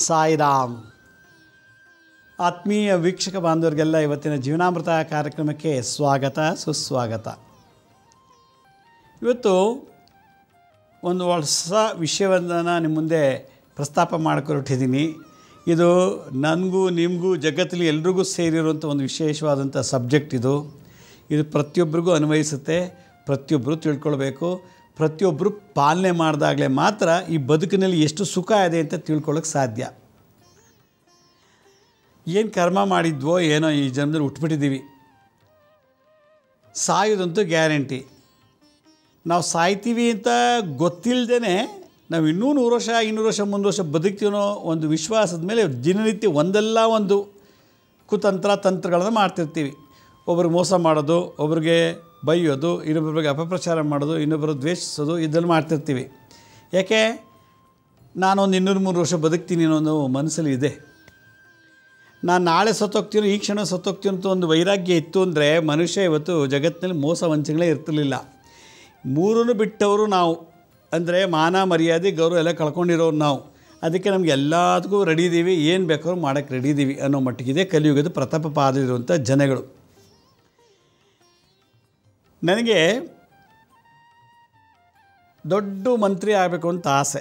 ಸಾಯಿರಾಮ್ ಆತ್ಮೀಯ ವೀಕ್ಷಕ ಬಾಂಧವರಿಗೆಲ್ಲ ಇವತ್ತಿನ ಜೀವನಾಮೃತ ಕಾರ್ಯಕ್ರಮಕ್ಕೆ ಸ್ವಾಗತ ಸುಸ್ವಾಗತ ಇವತ್ತು ಒಂದು ಹೊಸ ವಿಷಯವನ್ನು ನಿಮ್ಮ ಮುಂದೆ ಪ್ರಸ್ತಾಪ ಮಾಡಿಕೊಟ್ಟಿದ್ದೀನಿ ಇದು ನನಗೂ ನಿಮಗೂ ಜಗತ್ತಲ್ಲಿ ಎಲ್ರಿಗೂ ಸೇರಿರುವಂಥ ಒಂದು ವಿಶೇಷವಾದಂಥ ಸಬ್ಜೆಕ್ಟ್ ಇದು ಇದು ಪ್ರತಿಯೊಬ್ಬರಿಗೂ ಅನ್ವಯಿಸುತ್ತೆ ಪ್ರತಿಯೊಬ್ಬರು ತಿಳ್ಕೊಳ್ಬೇಕು ಪ್ರತಿಯೊಬ್ಬರು ಪಾಲನೆ ಮಾಡಿದಾಗಲೇ ಮಾತ್ರ ಈ ಬದುಕಿನಲ್ಲಿ ಎಷ್ಟು ಸುಖ ಇದೆ ಅಂತ ತಿಳ್ಕೊಳ್ಳೋಕೆ ಸಾಧ್ಯ ಏನು ಕರ್ಮ ಮಾಡಿದ್ವೋ ಏನೋ ಈ ಜನ್ಮದಲ್ಲಿ ಉಟ್ಬಿಟ್ಟಿದ್ದೀವಿ ಸಾಯೋದಂತೂ ಗ್ಯಾರಂಟಿ ನಾವು ಸಾಯ್ತೀವಿ ಅಂತ ಗೊತ್ತಿಲ್ಲದೇ ನಾವು ಇನ್ನೂ ನೂರು ವರ್ಷ ಇನ್ನೂರು ವರ್ಷ ಮುನ್ನೂರು ವರ್ಷ ಬದುಕ್ತೀವೋ ಒಂದು ವಿಶ್ವಾಸದ ಮೇಲೆ ದಿನನಿತ್ಯ ಒಂದಲ್ಲ ಒಂದು ಕುತಂತ್ರ ತಂತ್ರಗಳನ್ನು ಮಾಡ್ತಿರ್ತೀವಿ ಒಬ್ರಿಗೆ ಮೋಸ ಮಾಡೋದು ಒಬ್ರಿಗೆ ಬೈಯೋದು ಇನ್ನೊಬ್ಬರ ಬಗ್ಗೆ ಅಪಪ್ರಚಾರ ಮಾಡೋದು ಇನ್ನೊಬ್ಬರು ದ್ವೇಷಿಸೋದು ಇದನ್ನು ಮಾಡ್ತಿರ್ತೀವಿ ಯಾಕೆ ನಾನೊಂದು ಇನ್ನೂರು ಮೂರು ವರ್ಷ ಬದುಕ್ತೀನಿ ಅನ್ನೋ ಒಂದು ಮನಸ್ಸಲ್ಲಿ ಇದೆ ನಾನು ನಾಳೆ ಸತ್ತೋಗ್ತೀನೋ ಈ ಕ್ಷಣ ಸತ್ತೋಗ್ತೀನೋ ಅಂತ ಒಂದು ವೈರಾಗ್ಯ ಇತ್ತು ಅಂದರೆ ಮನುಷ್ಯ ಇವತ್ತು ಜಗತ್ತಿನಲ್ಲಿ ಮೋಸ ವಂಚನೆಗಳೇ ಇರ್ತಿರ್ಲಿಲ್ಲ ಮೂರನ್ನು ಬಿಟ್ಟವರು ನಾವು ಅಂದರೆ ಮಾನ ಮರ್ಯಾದೆ ಗೌರವ ಎಲ್ಲ ಕಳ್ಕೊಂಡಿರೋರು ನಾವು ಅದಕ್ಕೆ ನಮ್ಗೆ ಎಲ್ಲದಕ್ಕೂ ರೆಡಿ ಇದ್ದೀವಿ ಏನು ಬೇಕಾದ್ರೂ ಮಾಡೋಕ್ಕೆ ರೆಡಿ ಇದ್ದೀವಿ ಅನ್ನೋ ಮಟ್ಟಿಗಿದೆ ಕಲಿಯುಗದ ಪ್ರತಾಪ ಪಾದಲ್ಲಿರುವಂಥ ಜನಗಳು ನನಗೆ ದೊಡ್ಡ ಮಂತ್ರಿ ಆಗಬೇಕು ಅಂತ ಆಸೆ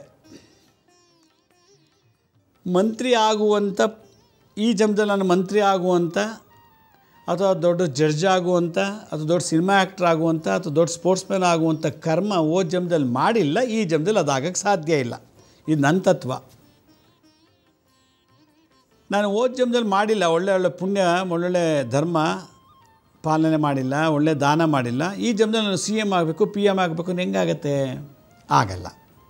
ಮಂತ್ರಿ ಆಗುವಂಥ ಈ ಜನ್ಮದಲ್ಲಿ ನಾನು ಮಂತ್ರಿ ಆಗುವಂಥ ಅಥವಾ ದೊಡ್ಡ ಜಡ್ಜ್ ಆಗುವಂಥ ಅಥವಾ ದೊಡ್ಡ ಸಿನಿಮಾ ಆ್ಯಕ್ಟ್ರ್ ಆಗುವಂಥ ಅಥವಾ ದೊಡ್ಡ ಸ್ಪೋರ್ಟ್ಸ್ ಮ್ಯಾನ್ ಆಗುವಂಥ ಕರ್ಮ ಓ ಜನ್ಮದಲ್ಲಿ ಮಾಡಿಲ್ಲ ಈ ಜನ್ಮದಲ್ಲಿ ಅದಾಗಕ್ಕೆ ಸಾಧ್ಯ ಇಲ್ಲ ಇದು ನನ್ನ ತತ್ವ ನಾನು ಓದ್ ಜನ್ಮದಲ್ಲಿ ಮಾಡಿಲ್ಲ ಒಳ್ಳೆ ಒಳ್ಳೆ ಪುಣ್ಯ ಒಳ್ಳೊಳ್ಳೆ ಧರ್ಮ ಪಾಲನೆ ಮಾಡಿಲ್ಲ ಒಳ್ಳೆ ದಾನ ಮಾಡಿಲ್ಲ ಈ ಜನ್ಮದಲ್ಲಿ ನಾನು ಸಿ ಎಮ್ ಆಗಬೇಕು ಪಿ ಎಮ್ ಆಗಬೇಕು ಅಂತ ಹೆಂಗಾಗತ್ತೆ ಆಗಲ್ಲ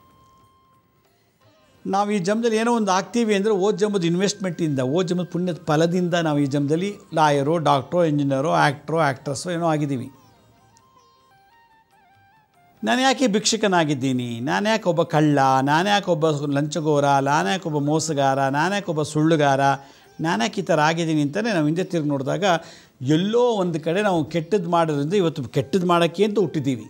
ನಾವು ಈ ಜನ್ಮದಲ್ಲಿ ಏನೋ ಒಂದು ಆಗ್ತೀವಿ ಅಂದರೆ ಓದ್ ಜನ್ಮದ ಇನ್ವೆಸ್ಟ್ಮೆಂಟಿಂದ ಓದ್ ಜನ್ಮದ ಪುಣ್ಯದ ಫಲದಿಂದ ನಾವು ಈ ಜನ್ಮದಲ್ಲಿ ಲಾಯರು ಡಾಕ್ಟ್ರೋ ಇಂಜಿನಿಯರೋ ಆ್ಯಕ್ಟ್ರೋ ಆ್ಯಕ್ಟ್ರಸ್ಸೋ ಏನೋ ಆಗಿದ್ದೀವಿ ನಾನು ಯಾಕೆ ಭಿಕ್ಷುಕನಾಗಿದ್ದೀನಿ ನಾನು ಯಾಕೆ ಒಬ್ಬ ಕಳ್ಳ ನಾನು ಯಾಕೆ ಒಬ್ಬ ಲಂಚಗೋರ ನಾನು ಯಾಕೆ ಒಬ್ಬ ಮೋಸಗಾರ ನಾನು ಯಾಕೆ ಒಬ್ಬ ಸುಳ್ಳುಗಾರ ನಾನು ಯಾಕೆ ಈ ಥರ ಆಗಿದ್ದೀನಿ ಅಂತಲೇ ನಾವು ಹಿಂದೆ ತಿರುಗಿ ನೋಡಿದಾಗ ಎಲ್ಲೋ ಒಂದು ಕಡೆ ನಾವು ಕೆಟ್ಟದ್ದು ಮಾಡೋದ್ರಿಂದ ಇವತ್ತು ಕೆಟ್ಟದ್ದು ಮಾಡೋಕ್ಕೆ ಅಂತ ಹುಟ್ಟಿದ್ದೀವಿ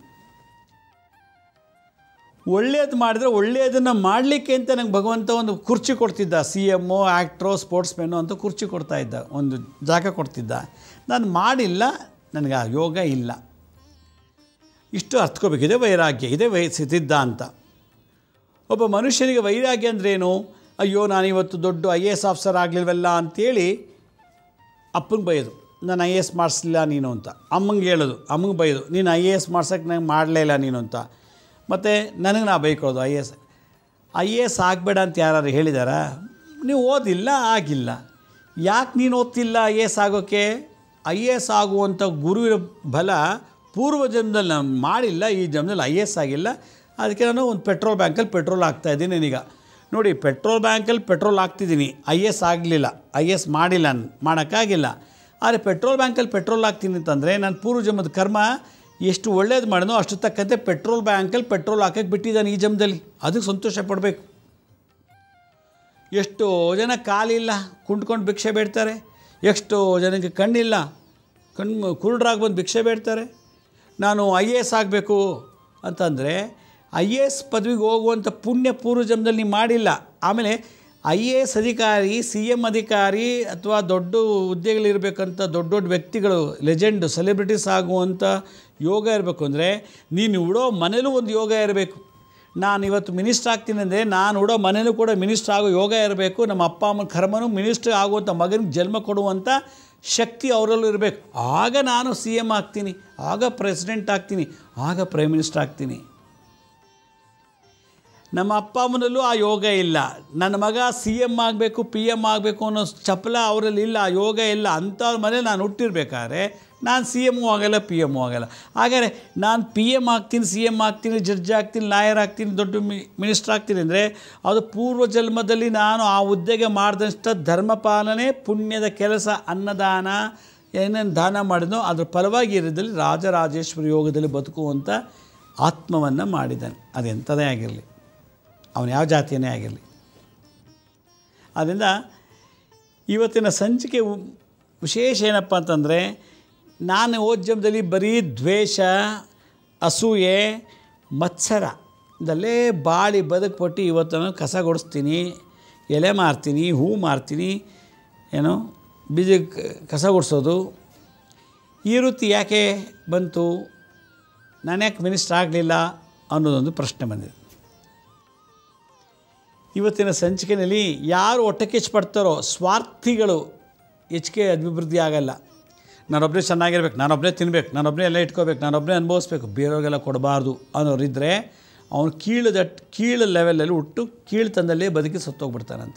ಒಳ್ಳೆಯದು ಮಾಡಿದ್ರೆ ಒಳ್ಳೆಯದನ್ನು ಮಾಡಲಿಕ್ಕೆ ಅಂತ ನಂಗೆ ಭಗವಂತ ಒಂದು ಕುರ್ಚಿ ಕೊಡ್ತಿದ್ದ ಸಿ ಎಮ್ಮು ಆ್ಯಕ್ಟ್ರೋ ಸ್ಪೋರ್ಟ್ಸ್ ಮೆನ್ನು ಅಂತ ಕುರ್ಚಿ ಕೊಡ್ತಾ ಇದ್ದ ಒಂದು ಜಾಗ ಕೊಡ್ತಿದ್ದ ನಾನು ಮಾಡಿಲ್ಲ ನನಗೆ ಆ ಯೋಗ ಇಲ್ಲ ಇಷ್ಟು ಅರ್ಥಕೋಬೇಕಿದೆ ವೈರಾಗ್ಯ ಇದೆ ವೈ ಸಿದ್ಧಾಂತ ಒಬ್ಬ ಮನುಷ್ಯನಿಗೆ ವೈರಾಗ್ಯ ಅಂದ್ರೇನು ಅಯ್ಯೋ ನಾನಿವತ್ತು ದೊಡ್ಡ ಐ ಎ ಎಸ್ ಆಫೀಸರ್ ಆಗಲಿಲ್ವಲ್ಲ ಅಂತೇಳಿ ಅಪ್ಪಂಗೆ ಬೈಯೋದು ನಾನು ಐ ಎ ಎಸ್ ಮಾಡಿಸ್ಲಿಲ್ಲ ನೀನು ಅಂತ ಅಮ್ಮಂಗೆ ಹೇಳೋದು ಅಮ್ಮಂಗೆ ಬೈಯೋದು ನೀನು ಐ ಎ ಎಸ್ ಮಾಡ್ಸೋಕ್ಕೆ ನಂಗೆ ಮಾಡಲೇ ಇಲ್ಲ ನೀನು ಅಂತ ಮತ್ತು ನನಗೆ ನಾ ಬೈಕೊಳ್ಳೋದು I A S I A S ಆಗಬೇಡ ಅಂತ ಯಾರು ಹೇಳಿದಾರಾ ನೀವು ಓದಿಲ್ಲ ಆಗಿಲ್ಲ ಯಾಕೆ ನೀನು ಓದ್ತಿಲ್ಲ ಐ ಎ ಎಸ್ ಆಗೋಕ್ಕೆ ಐ ಎ ಎಸ್ ಆಗುವಂಥ ಗುರುವಿನ ಬಲ ಪೂರ್ವ ಜನ್ಮದಲ್ಲಿ ನಾನು ಮಾಡಿಲ್ಲ ಈ ಜನ್ಮದಲ್ಲಿ ಐ ಎ ಎಸ್ ಆಗಿಲ್ಲ ಅದಕ್ಕೆ ನಾನು ಒಂದು ಪೆಟ್ರೋಲ್ ಬ್ಯಾಂಕಲ್ಲಿ ಪೆಟ್ರೋಲ್ ಹಾಕ್ತಾಯಿದ್ದೀನಿ ನನಗೀಗ ನೋಡಿ ಪೆಟ್ರೋಲ್ ಬ್ಯಾಂಕಲ್ಲಿ ಪೆಟ್ರೋಲ್ ಹಾಕ್ತಿದ್ದೀನಿ ಐ ಎಸ್ ಆಗಲಿಲ್ಲ ಐ ಎಸ್ ಮಾಡಿಲ್ಲ ನಾನು ಮಾಡೋಕ್ಕಾಗಿಲ್ಲ ಆದರೆ ಪೆಟ್ರೋಲ್ ಬ್ಯಾಂಕಲ್ಲಿ ಪೆಟ್ರೋಲ್ ಹಾಕ್ತೀನಿ ಅಂತಂದರೆ ನಾನು ಪೂರ್ವ ಜನ್ಮದ ಕರ್ಮ ಎಷ್ಟು ಒಳ್ಳೇದು ಮಾಡಿದ್ನೋ ಅಷ್ಟು ತಕ್ಕಂತೆ ಪೆಟ್ರೋಲ್ ಬ್ಯಾಂಕಲ್ಲಿ ಪೆಟ್ರೋಲ್ ಹಾಕಕ್ಕೆ ಬಿಟ್ಟಿದ್ದಾನೆ ಈ ಜನ್ಮದಲ್ಲಿ ಅದಕ್ಕೆ ಸಂತೋಷ ಪಡಬೇಕು ಎಷ್ಟೋ ಜನ ಕಾಲಿಲ್ಲ ಕುಂಡ್ಕೊಂಡು ಭಿಕ್ಷೆ ಬೇಡ್ತಾರೆ ಎಷ್ಟೋ ಜನಕ್ಕೆ ಕಣ್ಣಿಲ್ಲ ಕಣ್ಣು ಕುರುಡ್ರಾಗಿ ಬಂದು ಭಿಕ್ಷೆ ಬೇಡ್ತಾರೆ ನಾನು ಐ ಎ ಎಸ್ ಆಗಬೇಕು ಅಂತಂದರೆ ಐ ಎ ಎಸ್ ಪದವಿಗೆ ಹೋಗುವಂಥ ಪುಣ್ಯ ಪೂರ್ವ ಜನ್ಮದಲ್ಲಿ ನೀವು ಮಾಡಿಲ್ಲ ಆಮೇಲೆ ಐ ಎ ಎಸ್ ಅಧಿಕಾರಿ ಸಿ ಎಮ್ ಅಧಿಕಾರಿ ಅಥವಾ ದೊಡ್ಡ ಹುದ್ದೆಗಳಿರಬೇಕಂತ ದೊಡ್ಡ ದೊಡ್ಡ ವ್ಯಕ್ತಿಗಳು ಲೆಜೆಂಡ್ ಸೆಲೆಬ್ರಿಟೀಸ್ ಆಗುವಂಥ ಯೋಗ ಇರಬೇಕು ಅಂದರೆ ನೀನು ಉಡೋ ಮನೇಲೂ ಒಂದು ಯೋಗ ಇರಬೇಕು ನಾನು ಇವತ್ತು ಮಿನಿಸ್ಟ್ರ್ ಆಗ್ತೀನಿ ಅಂದರೆ ನಾನು ಉಡೋ ಮನೇಲೂ ಕೂಡ ಮಿನಿಸ್ಟ್ರ್ ಆಗೋ ಯೋಗ ಇರಬೇಕು ನಮ್ಮ ಅಪ್ಪ ಅಮ್ಮನ ಕರ್ಮನೂ ಮಿನಿಸ್ಟ್ರ್ ಆಗುವಂಥ ಮಗನಿಗೆ ಜನ್ಮ ಕೊಡುವಂಥ ಶಕ್ತಿ ಅವರಲ್ಲೂ ಇರಬೇಕು ಆಗ ನಾನು ಸಿ ಎಮ್ ಆಗ್ತೀನಿ ಆಗ ಪ್ರೆಸಿಡೆಂಟ್ ಆಗ್ತೀನಿ ಆಗ ಪ್ರೈಮ್ ಮಿನಿಸ್ಟರ್ ಆಗ್ತೀನಿ ನಮ್ಮ ಅಪ್ಪ ಅಮ್ಮನಲ್ಲೂ ಆ ಯೋಗ ಇಲ್ಲ ನನ್ನ ಮಗ ಸಿ ಎಮ್ ಆಗಬೇಕು ಪಿ ಎಮ್ ಆಗಬೇಕು ಅನ್ನೋ ಚಪಲ ಅವರಲ್ಲಿ ಇಲ್ಲ ಆ ಯೋಗ ಇಲ್ಲ ಅಂಥವ್ರ ಮನೆ ನಾನು ಹುಟ್ಟಿರ್ಬೇಕಾದ್ರೆ ನಾನು ಸಿ ಎಮ್ಮು ಆಗಲ್ಲ ಪಿ ಎಮ್ಮು ಆಗಲ್ಲ ಹಾಗಾದರೆ ನಾನು ಪಿ ಎಮ್ ಆಗ್ತೀನಿ ಸಿ ಎಮ್ ಆಗ್ತೀನಿ ಜಡ್ಜ್ ಆಗ್ತೀನಿ ಲಾಯರ್ ಆಗ್ತೀನಿ ದೊಡ್ಡ ಮಿ ಮಿನಿಸ್ಟರ್ ಆಗ್ತೀನಿ ಅಂದರೆ ಅದು ಪೂರ್ವ ಜನ್ಮದಲ್ಲಿ ನಾನು ಆ ಹುದ್ದೆಗೆ ಮಾಡಿದಷ್ಟು ಧರ್ಮ ಪಾಲನೆ ಪುಣ್ಯದ ಕೆಲಸ ಅನ್ನದಾನ ಏನೇನು ದಾನ ಮಾಡಿದ್ನೋ ಅದ್ರ ಫಲವಾಗಿ ಇರೋದ್ರಲ್ಲಿ ರಾಜರಾಜೇಶ್ವರಿ ಯೋಗದಲ್ಲಿ ಬದುಕುವಂಥ ಆತ್ಮವನ್ನು ಮಾಡಿದ್ದಾನೆ ಅದು ಎಂಥದೇ ಆಗಿರಲಿ ಅವನು ಯಾವ ಜಾತಿಯೇ ಆಗಿರಲಿ ಆದ್ದರಿಂದ ಇವತ್ತಿನ ಸಂಚಿಕೆ ಉ- ವಿಶೇಷ ಏನಪ್ಪ ಅಂತಂದರೆ ನಾನು ಓದ್ಯಮದಲ್ಲಿ ಬರೀ ದ್ವೇಷ ಅಸೂಯೆ ಮತ್ಸರ ಇದಲ್ಲೇ ಬಾಳಿ ಬದುಕ್ಬಿಟ್ಟು ಇವತ್ತು ನಾನು ಕಸ ಗುಡಿಸ್ತೀನಿ ಎಲೆ ಮಾರ್ತೀನಿ ಹೂ ಮಾರ್ತೀನಿ ಏನೋ ಬೀಜ ಕ- ಕಸ ಗುಡಿಸೋದು ಈ ವೃತ್ತಿ ಯಾಕೆ ಬಂತು ನಾನು ಯಾಕೆ ಮಿನಿಸ್ಟರ್ ಆಗಲಿಲ್ಲ ಅನ್ನೋದೊಂದು ಪ್ರಶ್ನೆ ಬಂದಿದೆ ಇವತ್ತಿನ ಸಂಚಿಕೆಯಲ್ಲಿ ಯಾರು ಹೊಟ್ಟೆ ಕಿಚ್ಚು ಪಡ್ತಾರೋ ಸ್ವಾರ್ಥಿಗಳು ಹೆಚ್ಚಿಗೆ ಅಭಿವೃದ್ಧಿ ಆಗಲ್ಲ ನಾನೊಬ್ಬರೇ ಚೆನ್ನಾಗಿರ್ಬೇಕು ನಾನೊಬ್ಬರೇ ತಿನ್ಬೇಕು ನಾನೊಬ್ಬರೇ ಎಲ್ಲ ಇಟ್ಕೋಬೇಕು ನಾನೊಬ್ಬರೇ ಅನುಭವಿಸ್ಬೇಕು ಬೇರೆಯವ್ರಿಗೆಲ್ಲ ಕೊಡಬಾರ್ದು ಅನ್ನೋರಿದ್ದರೆ ಅವನು ಕೀಳದ ಕೀಳು ಲೆವೆಲಲ್ಲಿ ಹುಟ್ಟು ಕೀಳ್ತನದಲ್ಲೇ ಬದುಕಿ ಸತ್ತೋಗ್ಬಿಡ್ತಾನಂತೆ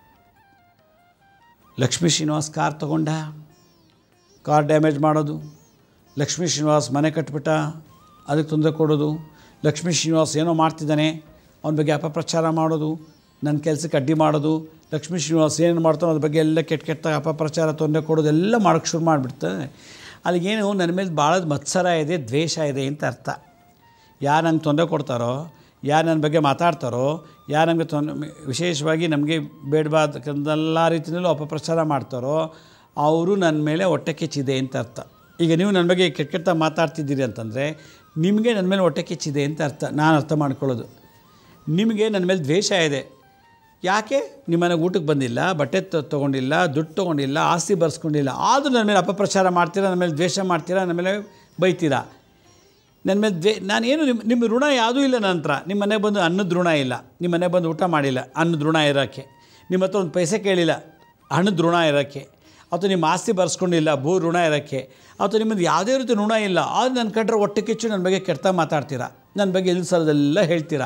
ಲಕ್ಷ್ಮೀ ಶ್ರೀನಿವಾಸ್ ಕಾರ್ ತಗೊಂಡ ಕಾರ್ ಡ್ಯಾಮೇಜ್ ಮಾಡೋದು ಲಕ್ಷ್ಮೀ ಶ್ರೀನಿವಾಸ್ ಮನೆ ಕಟ್ಬಿಟ್ಟ ಅದಕ್ಕೆ ತೊಂದರೆ ಕೊಡೋದು ಲಕ್ಷ್ಮೀ ಶ್ರೀನಿವಾಸ್ ಏನೋ ಮಾಡ್ತಿದ್ದಾನೆ ಅವನ ಬಗ್ಗೆ ಅಪಪ್ರಚಾರ ಮಾಡೋದು ನನ್ನ ಕೆಲಸಕ್ಕೆ ಅಡ್ಡಿ ಮಾಡೋದು ಲಕ್ಷ್ಮೀ ಶ್ರೀನಿವಾಸ್ ಏನು ಮಾಡ್ತಾನೋ ಅದ್ರ ಬಗ್ಗೆ ಎಲ್ಲ ಕೆಟ್ಟ ಕೆಟ್ಟ ಅಪಪ್ರಚಾರ ತೊಂದರೆ ಕೊಡೋದು ಎಲ್ಲ ಮಾಡೋಕ್ಕೆ ಶುರು ಮಾಡಿಬಿಡ್ತಾರೆ ಅಲ್ಲಿಗೇನು ನನ್ನ ಮೇಲೆ ಭಾಳ ಮತ್ಸರ ಇದೆ ದ್ವೇಷ ಇದೆ ಅಂತ ಅರ್ಥ ಯಾರು ನಂಗೆ ತೊಂದರೆ ಕೊಡ್ತಾರೋ ಯಾರು ನನ್ನ ಬಗ್ಗೆ ಮಾತಾಡ್ತಾರೋ ಯಾರು ನಮಗೆ ತೊಂದರೆ ವಿಶೇಷವಾಗಿ ನಮಗೆ ಬೇಡಬಾರ್ದಕ್ಕೆಲ್ಲ ರೀತಿಯಲ್ಲೂ ಅಪಪ್ರಚಾರ ಮಾಡ್ತಾರೋ ಅವರು ನನ್ನ ಮೇಲೆ ಹೊಟ್ಟೆ ಕಿಚ್ಚಿದೆ ಅಂತ ಅರ್ಥ ಈಗ ನೀವು ನನ್ನ ಬಗ್ಗೆ ಕೆಟ್ಟ ಕೆಟ್ಟ ಮಾತಾಡ್ತಿದ್ದೀರಿ ಅಂತಂದರೆ ನಿಮಗೆ ನನ್ನ ಮೇಲೆ ಹೊಟ್ಟೆ ಕಿಚ್ಚಿದೆ ಅಂತ ಅರ್ಥ ನಾನು ಅರ್ಥ ಮಾಡ್ಕೊಳ್ಳೋದು ನಿಮಗೆ ನನ್ನ ಮೇಲೆ ದ್ವೇಷ ಇದೆ ಯಾಕೆ ನಿಮ್ಮನೆಗೆ ಊಟಕ್ಕೆ ಬಂದಿಲ್ಲ ಬಟ್ಟೆ ತ- ತೊಗೊಂಡಿಲ್ಲ ದುಡ್ಡು ತೊಗೊಂಡಿಲ್ಲ ಆಸ್ತಿ ಬರ್ಸ್ಕೊಂಡಿಲ್ಲ ಆದರೂ ನನ್ನ ಮೇಲೆ ಅಪಪ್ರಚಾರ ಮಾಡ್ತೀರಾ ನನ್ನ ಮೇಲೆ ದ್ವೇಷ ಮಾಡ್ತೀರಾ ನನ್ನ ಮೇಲೆ ಬೈತೀರಾ ನನ್ನ ಮೇಲೆ ದ್ವೇ ನಾನೇನು ನಿಮ್ಮ ನಿಮ್ಮ ಋಣ ಯಾವುದೂ ಇಲ್ಲ ನನ್ನ ಹತ್ರ ನಿಮ್ಮ ಮನೆಗೆ ಬಂದು ಅನ್ನದ ಋಣ ಇಲ್ಲ ನಿಮ್ಮ ಮನೆಗೆ ಬಂದು ಊಟ ಮಾಡಿಲ್ಲ ಅನ್ನದ ಋಣ ಇರೋಕ್ಕೆ ನಿಮ್ಮ ಹತ್ರ ಒಂದು ಪೈಸೆ ಕೇಳಿಲ್ಲ ಹಣದ ಋಣ ಇರೋಕ್ಕೆ ಅಥವಾ ನಿಮ್ಮ ಆಸ್ತಿ ಬರ್ಸ್ಕೊಂಡಿಲ್ಲ ಭೂ ಋಣ ಇರೋಕ್ಕೆ ಅಥವಾ ನಿಮ್ಮದು ಯಾವುದೇ ರೀತಿ ಋಣ ಇಲ್ಲ ಆದ್ರೆ ನನ್ನ ಕಂಡ್ರೆ ಹೊಟ್ಟೆ ಕಿಚ್ಚು ನನ್ನ ಬಗ್ಗೆ ಕೆಟ್ಟ ಮಾತಾಡ್ತೀರಾ ನನ್ನ ಬಗ್ಗೆ ಇಲ್ಲಿ ಸಲದೆಲ್ಲ ಹೇಳ್ತೀರಾ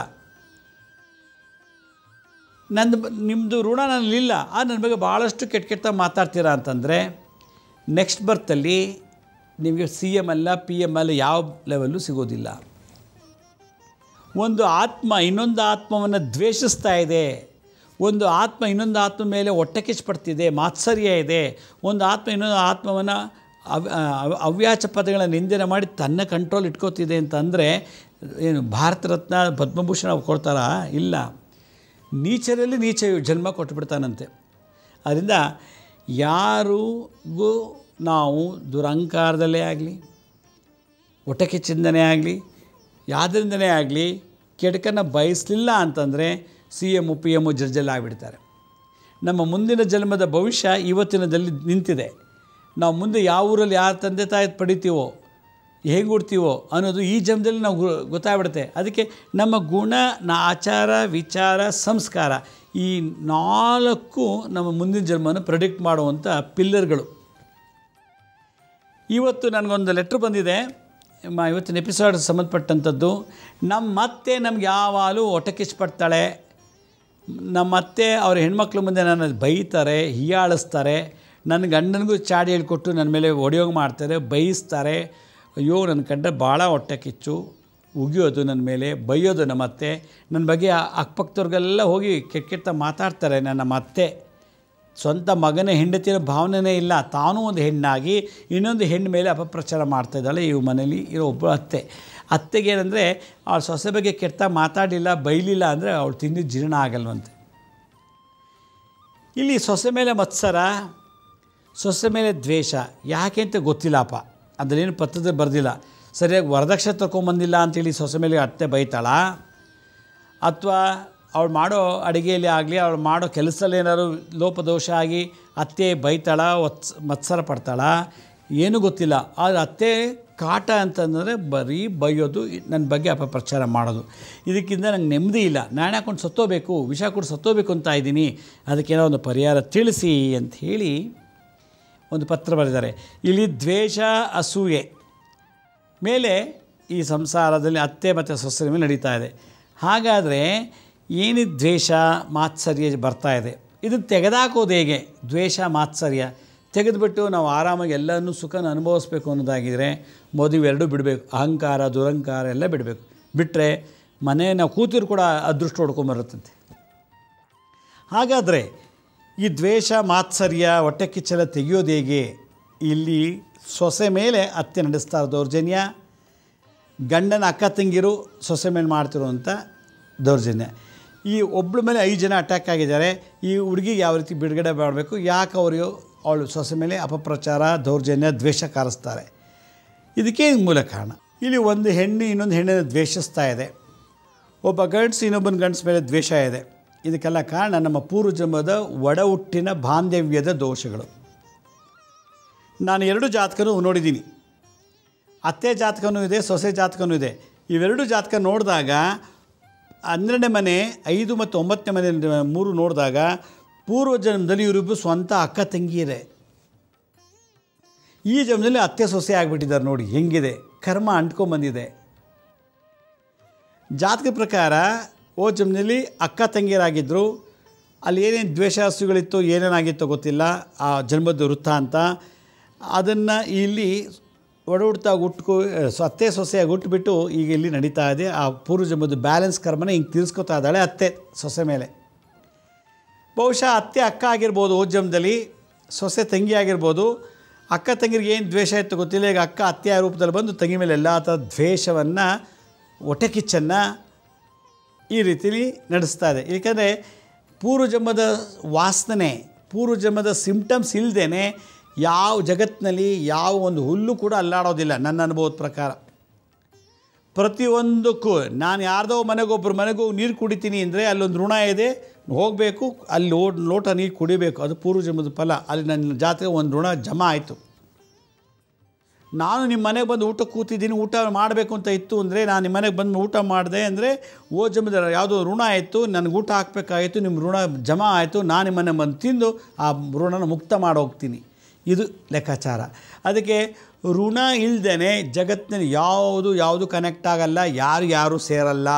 ನಂದು ಬ- ನಿಮ್ಮದು ಋಣ ನನ್ನಲ್ಲಿಲ್ಲ ಆ ನನ್ನ ಬಗ್ಗೆ ಭಾಳಷ್ಟು ಕೆಟ್ಟ ಕೆಟ್ಟ ಮಾತಾಡ್ತೀರಾ ಅಂತಂದರೆ ನೆಕ್ಸ್ಟ್ ಬರ್ತಲ್ಲಿ ನಿಮಗೆ ಸಿ ಎಮ್ ಅಲ್ಲ ಪಿ ಎಮ್ ಅಲ್ಲ ಯಾವ ಲೆವೆಲ್ಲು ಸಿಗೋದಿಲ್ಲ ಒಂದು ಆತ್ಮ ಇನ್ನೊಂದು ಆತ್ಮವನ್ನು ದ್ವೇಷಿಸ್ತಾ ಇದೆ ಒಂದು ಆತ್ಮ ಇನ್ನೊಂದು ಆತ್ಮ ಮೇಲೆ ಹೊಟ್ಟೆ ಕಿಚ್ಚುಪಡ್ತಿದೆ ಮಾತ್ಸರ್ಯ ಇದೆ ಒಂದು ಆತ್ಮ ಇನ್ನೊಂದು ಆತ್ಮವನ್ನು ಅವ್ ಅವ್- ಅವ್ಯಾಚ ಪದಗಳ ನಿಂದನೆ ಮಾಡಿ ತನ್ನ ಕಂಟ್ರೋಲ್ ಇಟ್ಕೋತಿದೆ ಅಂತಂದರೆ ಏನು ಭಾರತ ರತ್ನ ಪದ್ಮಭೂಷಣ ಕೊಡ್ತಾರಾ ಇಲ್ಲ ನೀಚರಲ್ಲಿ ನೀಚ ಜನ್ಮ ಕೊಟ್ಬಿಡ್ತಾನಂತೆ ಅದರಿಂದ ಯಾರಿಗೂ ನಾವು ದುರಂಕಾರದಲ್ಲೇ ಆಗಲಿ ಹೊಟ್ಟೆ ಕಿಚ್ಚಿಂದನೇ ಆಗಲಿ ಯಾವುದರಿಂದನೇ ಆಗಲಿ ಕೆಡಕನ್ನು ಬಯಸಲಿಲ್ಲ ಅಂತಂದರೆ ಸಿ ಎಮ್ಮು ಪಿ ಎಮ್ಮು ಜಡ್ಜಲ್ಲಿ ಆಗಿಬಿಡ್ತಾರೆ ನಮ್ಮ ಮುಂದಿನ ಜನ್ಮದ ಭವಿಷ್ಯ ಇವತ್ತಿನದಲ್ಲಿ ನಿಂತಿದೆ ನಾವು ಮುಂದೆ ಯಾವ ಊರಲ್ಲಿ ಯಾರ ತಂದೆ ತಾಯಿ ಪಡಿತೀವೋ ಹೇಗೆ ಹುಡ್ತೀವೋ ಅನ್ನೋದು ಈ ಜನ್ಮದಲ್ಲಿ ನಾವು ಗು- ಗೊತ್ತಾಗ್ಬಿಡುತ್ತೆ ಅದಕ್ಕೆ ನಮ್ಮ ಗುಣ ನ ಆಚಾರ ವಿಚಾರ ಸಂಸ್ಕಾರ ಈ ನಾಲ್ಕು ನಮ್ಮ ಮುಂದಿನ ಜನ್ಮವನ್ನು ಪ್ರೆಡಿಕ್ಟ್ ಮಾಡುವಂಥ ಪಿಲ್ಲರ್ಗಳು ಇವತ್ತು ನನಗೊಂದು ಲೆಟ್ರ್ ಬಂದಿದೆ ಮ ಇವತ್ತಿನ ಎಪಿಸೋಡ್ ಸಂಬಂಧಪಟ್ಟಂಥದ್ದು ನಮ್ಮ ಅತ್ತೆ ನಮ್ಗೆ ಯಾವಾಗಲೂ ಹೊಟ್ಟೆ ಕಿಚ್ಚುಪಡ್ತಾಳೆ ನಮ್ಮ ಅತ್ತೆ ಅವ್ರ ಹೆಣ್ಮಕ್ಳ ಮುಂದೆ ನನ್ನ ಬೈತಾರೆ ಹೀಯಾಳಿಸ್ತಾರೆ ನನ್ನ ಗಂಡನಿಗೂ ಚಾಡಿ ಹೇಳ್ಕೊಟ್ಟು ನನ್ನ ಮೇಲೆ ಹೊಡೆಯೋಂಗೆ ಮಾಡ್ತಾರೆ ಬೈಸ್ತಾರೆ ಅಯ್ಯೋ ನನ್ನ ಕಂಡ್ರೆ ಭಾಳ ಹೊಟ್ಟೆ ಕಿಚ್ಚು ಉಗಿಯೋದು ನನ್ನ ಮೇಲೆ ಬೈಯೋದು ನಮ್ಮ ಅತ್ತೆ ನನ್ನ ಬಗ್ಗೆ ಆ ಅಕ್ಕಪಕ್ಕದವ್ರಿಗೆಲ್ಲ ಹೋಗಿ ಕೆಟ್ಟ ಕೆಟ್ಟ ಮಾತಾಡ್ತಾರೆ ನನ್ನ ಅತ್ತೆ ಸ್ವಂತ ಮಗನ ಹೆಂಡತಿಯ ಭಾವನೆನೇ ಇಲ್ಲ ತಾನೂ ಒಂದು ಹೆಣ್ಣಾಗಿ ಇನ್ನೊಂದು ಹೆಣ್ಣು ಮೇಲೆ ಅಪಪ್ರಚಾರ ಮಾಡ್ತಾ ಇದ್ದಾಳೆ ಈ ಮನೇಲಿ ಇರೋ ಒಬ್ಬಳು ಅತ್ತೆ ಅತ್ತೆಗೆ ಏನಂದರೆ ಅವಳ ಸೊಸೆ ಬಗ್ಗೆ ಕೆಟ್ಟ ಮಾತಾಡಲಿಲ್ಲ ಬೈಲಿಲ್ಲ ಅಂದರೆ ಅವಳು ತಿಂದಿದ್ದು ಜೀರ್ಣ ಆಗಲ್ವಂತೆ ಇಲ್ಲಿ ಸೊಸೆ ಮೇಲೆ ಮತ್ಸರ ಸೊಸೆ ಮೇಲೆ ದ್ವೇಷ ಯಾಕೆ ಅಂತ ಗೊತ್ತಿಲ್ಲಪ್ಪ ಅದನ್ನೇನು ಪತ್ರದಲ್ಲಿ ಬರೆದಿಲ್ಲ ಸರಿಯಾಗಿ ವರದಕ್ಷಿಣೆ ತಗೊಂಬಂದಿಲ್ಲ ಅಂತೇಳಿ ಸೊಸೆ ಮೇಲೆ ಅತ್ತೆ ಬೈತಾಳಾ ಅಥವಾ ಅವಳು ಮಾಡೋ ಅಡುಗೆಯಲ್ಲಿ ಆಗಲಿ ಅವಳು ಮಾಡೋ ಕೆಲಸದಲ್ಲಿ ಏನಾದ್ರು ಲೋಪದೋಷ ಆಗಿ ಅತ್ತೆ ಬೈತಾಳ ಒತ್ಸ್ ಮತ್ಸರ ಪಡ್ತಾಳ ಏನೂ ಗೊತ್ತಿಲ್ಲ ಆದರೆ ಅತ್ತೆ ಕಾಟ ಅಂತಂದರೆ ಬರೀ ಬೈಯೋದು ನನ್ನ ಬಗ್ಗೆ ಅಪಪ್ರಚಾರ ಮಾಡೋದು ಇದಕ್ಕಿಂತ ನಂಗೆ ನೆಮ್ಮದಿ ಇಲ್ಲ ನಾನು ಹಾಕೊಂಡು ಸತ್ತೋಬೇಕು ವಿಷ ಕೊಟ್ಟು ಸತ್ತೋಬೇಕು ಅಂತ ಇದ್ದೀನಿ ಅದಕ್ಕೇನೋ ಒಂದು ಪರಿಹಾರ ತಿಳಿಸಿ ಅಂತ ಹೇಳಿ ಒಂದು ಪತ್ರ ಬರೆದಿದ್ದಾರೆ ಇಲ್ಲಿ ದ್ವೇಷ ಅಸೂಯೆ ಮೇಲೆ ಈ ಸಂಸಾರದಲ್ಲಿ ಅತ್ತೆ ಮತ್ತು ಸೊಸೆಯ ಮೇಲೆ ನಡೀತಾ ಇದೆ ಹಾಗಾದರೆ ಏನು ದ್ವೇಷ ಮಾತ್ಸರ್ಯ ಬರ್ತಾ ಇದೆ ಇದನ್ನು ತೆಗೆದಾಕೋದು ಹೇಗೆ ದ್ವೇಷ ಮಾತ್ಸರ್ಯ ತೆಗೆದುಬಿಟ್ಟು ನಾವು ಆರಾಮಾಗಿ ಎಲ್ಲನೂ ಸುಖನ ಅನುಭವಿಸ್ಬೇಕು ಅನ್ನೋದಾಗಿದ್ದರೆ ಮದುವೆ ಎರಡೂ ಬಿಡಬೇಕು ಅಹಂಕಾರ ದುರಂಕಾರ ಎಲ್ಲ ಬಿಡಬೇಕು ಬಿಟ್ಟರೆ ಮನೆ ನಾವು ಕೂತಿರು ಕೂಡ ಅದೃಷ್ಟ ಹೊಡ್ಕೊಂಬರುತ್ತಂತೆ ಹಾಗಾದರೆ ಈ ದ್ವೇಷ ಮಾತ್ಸರ್ಯ ಹೊಟ್ಟೆ ಕಿಚ್ಚಲ ತೆಗೆಯೋದು ಹೇಗೆ ಇಲ್ಲಿ ಸೊಸೆ ಮೇಲೆ ಅತ್ತೆ ನಡೆಸ್ತಾರೆ ದೌರ್ಜನ್ಯ ಗಂಡನ ಅಕ್ಕ ತಂಗಿರು ಸೊಸೆ ಮೇಲೆ ಮಾಡ್ತಿರುವಂಥ ದೌರ್ಜನ್ಯ ಈ ಒಬ್ಬಳ ಮೇಲೆ ಐದು ಜನ ಅಟ್ಯಾಕ್ ಆಗಿದ್ದಾರೆ ಈ ಹುಡುಗಿಗೆ ಯಾವ ರೀತಿ ಬಿಡುಗಡೆ ಮಾಡಬೇಕು ಯಾಕೆ ಅವರು ಅವಳು ಸೊಸೆ ಮೇಲೆ ಅಪಪ್ರಚಾರ ದೌರ್ಜನ್ಯ ದ್ವೇಷ ಕಾರಿಸ್ತಾರೆ ಇದಕ್ಕೆ ಮೂಲ ಕಾರಣ ಇಲ್ಲಿ ಒಂದು ಹೆಣ್ಣು ಇನ್ನೊಂದು ಹೆಣ್ಣನ್ನು ದ್ವೇಷಿಸ್ತಾ ಇದೆ ಒಬ್ಬ ಗಂಡಸು ಇನ್ನೊಬ್ಬನ ಗಂಡಸ ಮೇಲೆ ದ್ವೇಷ ಇದೆ ಇದಕ್ಕೆಲ್ಲ ಕಾರಣ ನಮ್ಮ ಪೂರ್ವಜನ್ಮದ ಒಡ ಹುಟ್ಟಿನ ಬಾಂಧವ್ಯದ ದೋಷಗಳು ನಾನು ಎರಡು ಜಾತಕನೂ ನೋಡಿದ್ದೀನಿ ಅತ್ತೆ ಜಾತಕನೂ ಇದೆ ಸೊಸೆ ಜಾತಕನೂ ಇದೆ ಇವೆರಡು ಜಾತಕ ನೋಡಿದಾಗ ಹನ್ನೆರಡನೇ ಮನೆ ಐದು ಮತ್ತು ಒಂಬತ್ತನೇ ಮನೆ ಮೂರು ನೋಡಿದಾಗ ಪೂರ್ವ ಜನ್ಮದಲ್ಲಿ ಇವರಿಬ್ಬರು ಸ್ವಂತ ಅಕ್ಕ ತಂಗಿಯರೇ ಈ ಜನ್ಮದಲ್ಲಿ ಅತ್ತೆ ಸೊಸೆ ಆಗಿಬಿಟ್ಟಿದ್ದಾರೆ ನೋಡಿ ಹೆಂಗಿದೆ ಕರ್ಮ ಅಂಟ್ಕೊಂಬಂದಿದೆ ಜಾತಕ ಪ್ರಕಾರ ಓ ಜನ್ಮದಲ್ಲಿ ಅಕ್ಕ ತಂಗಿಯರಾಗಿದ್ದರು ಅಲ್ಲಿ ಏನೇನು ದ್ವೇಷಾಸುಗಳಿತ್ತು ಏನೇನಾಗಿತ್ತೋ ಗೊತ್ತಿಲ್ಲ ಆ ಜನ್ಮದ ವೃತ್ತ ಅಂತ ಅದನ್ನು ಇಲ್ಲಿ ಒಡ ಹುಡ್ತಾ ಹುಟ್ಕೊ ಅತ್ತೆ ಸೊಸೆಯಾಗಿ ಹುಟ್ಟುಬಿಟ್ಟು ಈಗ ಇಲ್ಲಿ ನಡೀತಾ ಇದೆ ಆ ಪೂರ್ವ ಜನ್ಮದ ಬ್ಯಾಲೆನ್ಸ್ ಕರ್ಮನ ಹಿಂಗೆ ತೀರಿಸ್ಕೊತಾ ಇದ್ದಾಳೆ ಅತ್ತೆ ಸೊಸೆ ಮೇಲೆ ಬಹುಶಃ ಅತ್ತೆ ಅಕ್ಕ ಆಗಿರ್ಬೋದು ಓ ಜನ್ಮದಲ್ಲಿ ಸೊಸೆ ತಂಗಿ ಆಗಿರ್ಬೋದು ಅಕ್ಕ ತಂಗಿರಿಗೆ ಏನು ದ್ವೇಷ ಇತ್ತು ಗೊತ್ತಿಲ್ಲ ಈಗ ಅಕ್ಕ ಅತ್ತೆಯ ರೂಪದಲ್ಲಿ ಬಂದು ತಂಗಿ ಮೇಲೆ ಎಲ್ಲ ಥರದ ದ್ವೇಷವನ್ನು ಹೊಟ್ಟೆ ಕಿಚ್ಚನ್ನು ಈ ರೀತಿಲಿ ನಡೆಸ್ತಾ ಇದೆ ಏಕೆಂದರೆ ಪೂರ್ವಜನ್ಮದ ವಾಸನೆ ಪೂರ್ವಜನ್ಮದ ಸಿಂಪ್ಟಮ್ಸ್ ಇಲ್ಲದೇ ಯಾವ ಜಗತ್ತಿನಲ್ಲಿ ಯಾವ ಒಂದು ಹುಲ್ಲು ಕೂಡ ಅಲ್ಲಾಡೋದಿಲ್ಲ ನನ್ನ ಅನುಭವದ ಪ್ರಕಾರ ಪ್ರತಿಯೊಂದಕ್ಕೂ ನಾನು ಯಾರ್ದೋ ಮನೆಗೊಬ್ಬರು ಮನೆಗೂ ನೀರು ಕುಡಿತೀನಿ ಅಂದರೆ ಅಲ್ಲೊಂದು ಋಣ ಇದೆ ಹೋಗಬೇಕು ಅಲ್ಲಿ ಲೋ ಲೋಟ ನೀರು ಕುಡಿಬೇಕು ಅದು ಪೂರ್ವಜನ್ಮದ ಫಲ ಅಲ್ಲಿ ನನ್ನ ಜಾತ್ರೆ ಒಂದು ಋಣ ಜಮಾ ಆಯಿತು ನಾನು ನಿಮ್ಮ ಮನೆಗೆ ಬಂದು ಊಟ ಕೂತಿದ್ದೀನಿ ಊಟ ಮಾಡಬೇಕು ಅಂತ ಇತ್ತು ಅಂದರೆ ನಾನು ನಿಮ್ಮ ಮನೆಗೆ ಬಂದು ಊಟ ಮಾಡಿದೆ ಅಂದರೆ ಓ ಜಮದ ಯಾವುದೋ ಋಣ ಆಯಿತು ನನಗೆ ಊಟ ಹಾಕಬೇಕಾಯಿತು ನಿಮ್ಮ ಋಣ ಜಮಾ ಆಯಿತು ನಾನು ನಿಮ್ಮ ಮನೆ ಬಂದು ತಿಂದು ಆ ಋಣನ ಮುಕ್ತ ಮಾಡಿ ಹೋಗ್ತೀನಿ ಇದು ಲೆಕ್ಕಾಚಾರ ಅದಕ್ಕೆ ಋಣ ಇಲ್ದೇ ಜಗತ್ತಿನಲ್ಲಿ ಯಾವುದು ಯಾವುದು ಕನೆಕ್ಟ್ ಆಗಲ್ಲ ಯಾರು ಯಾರು ಸೇರಲ್ಲ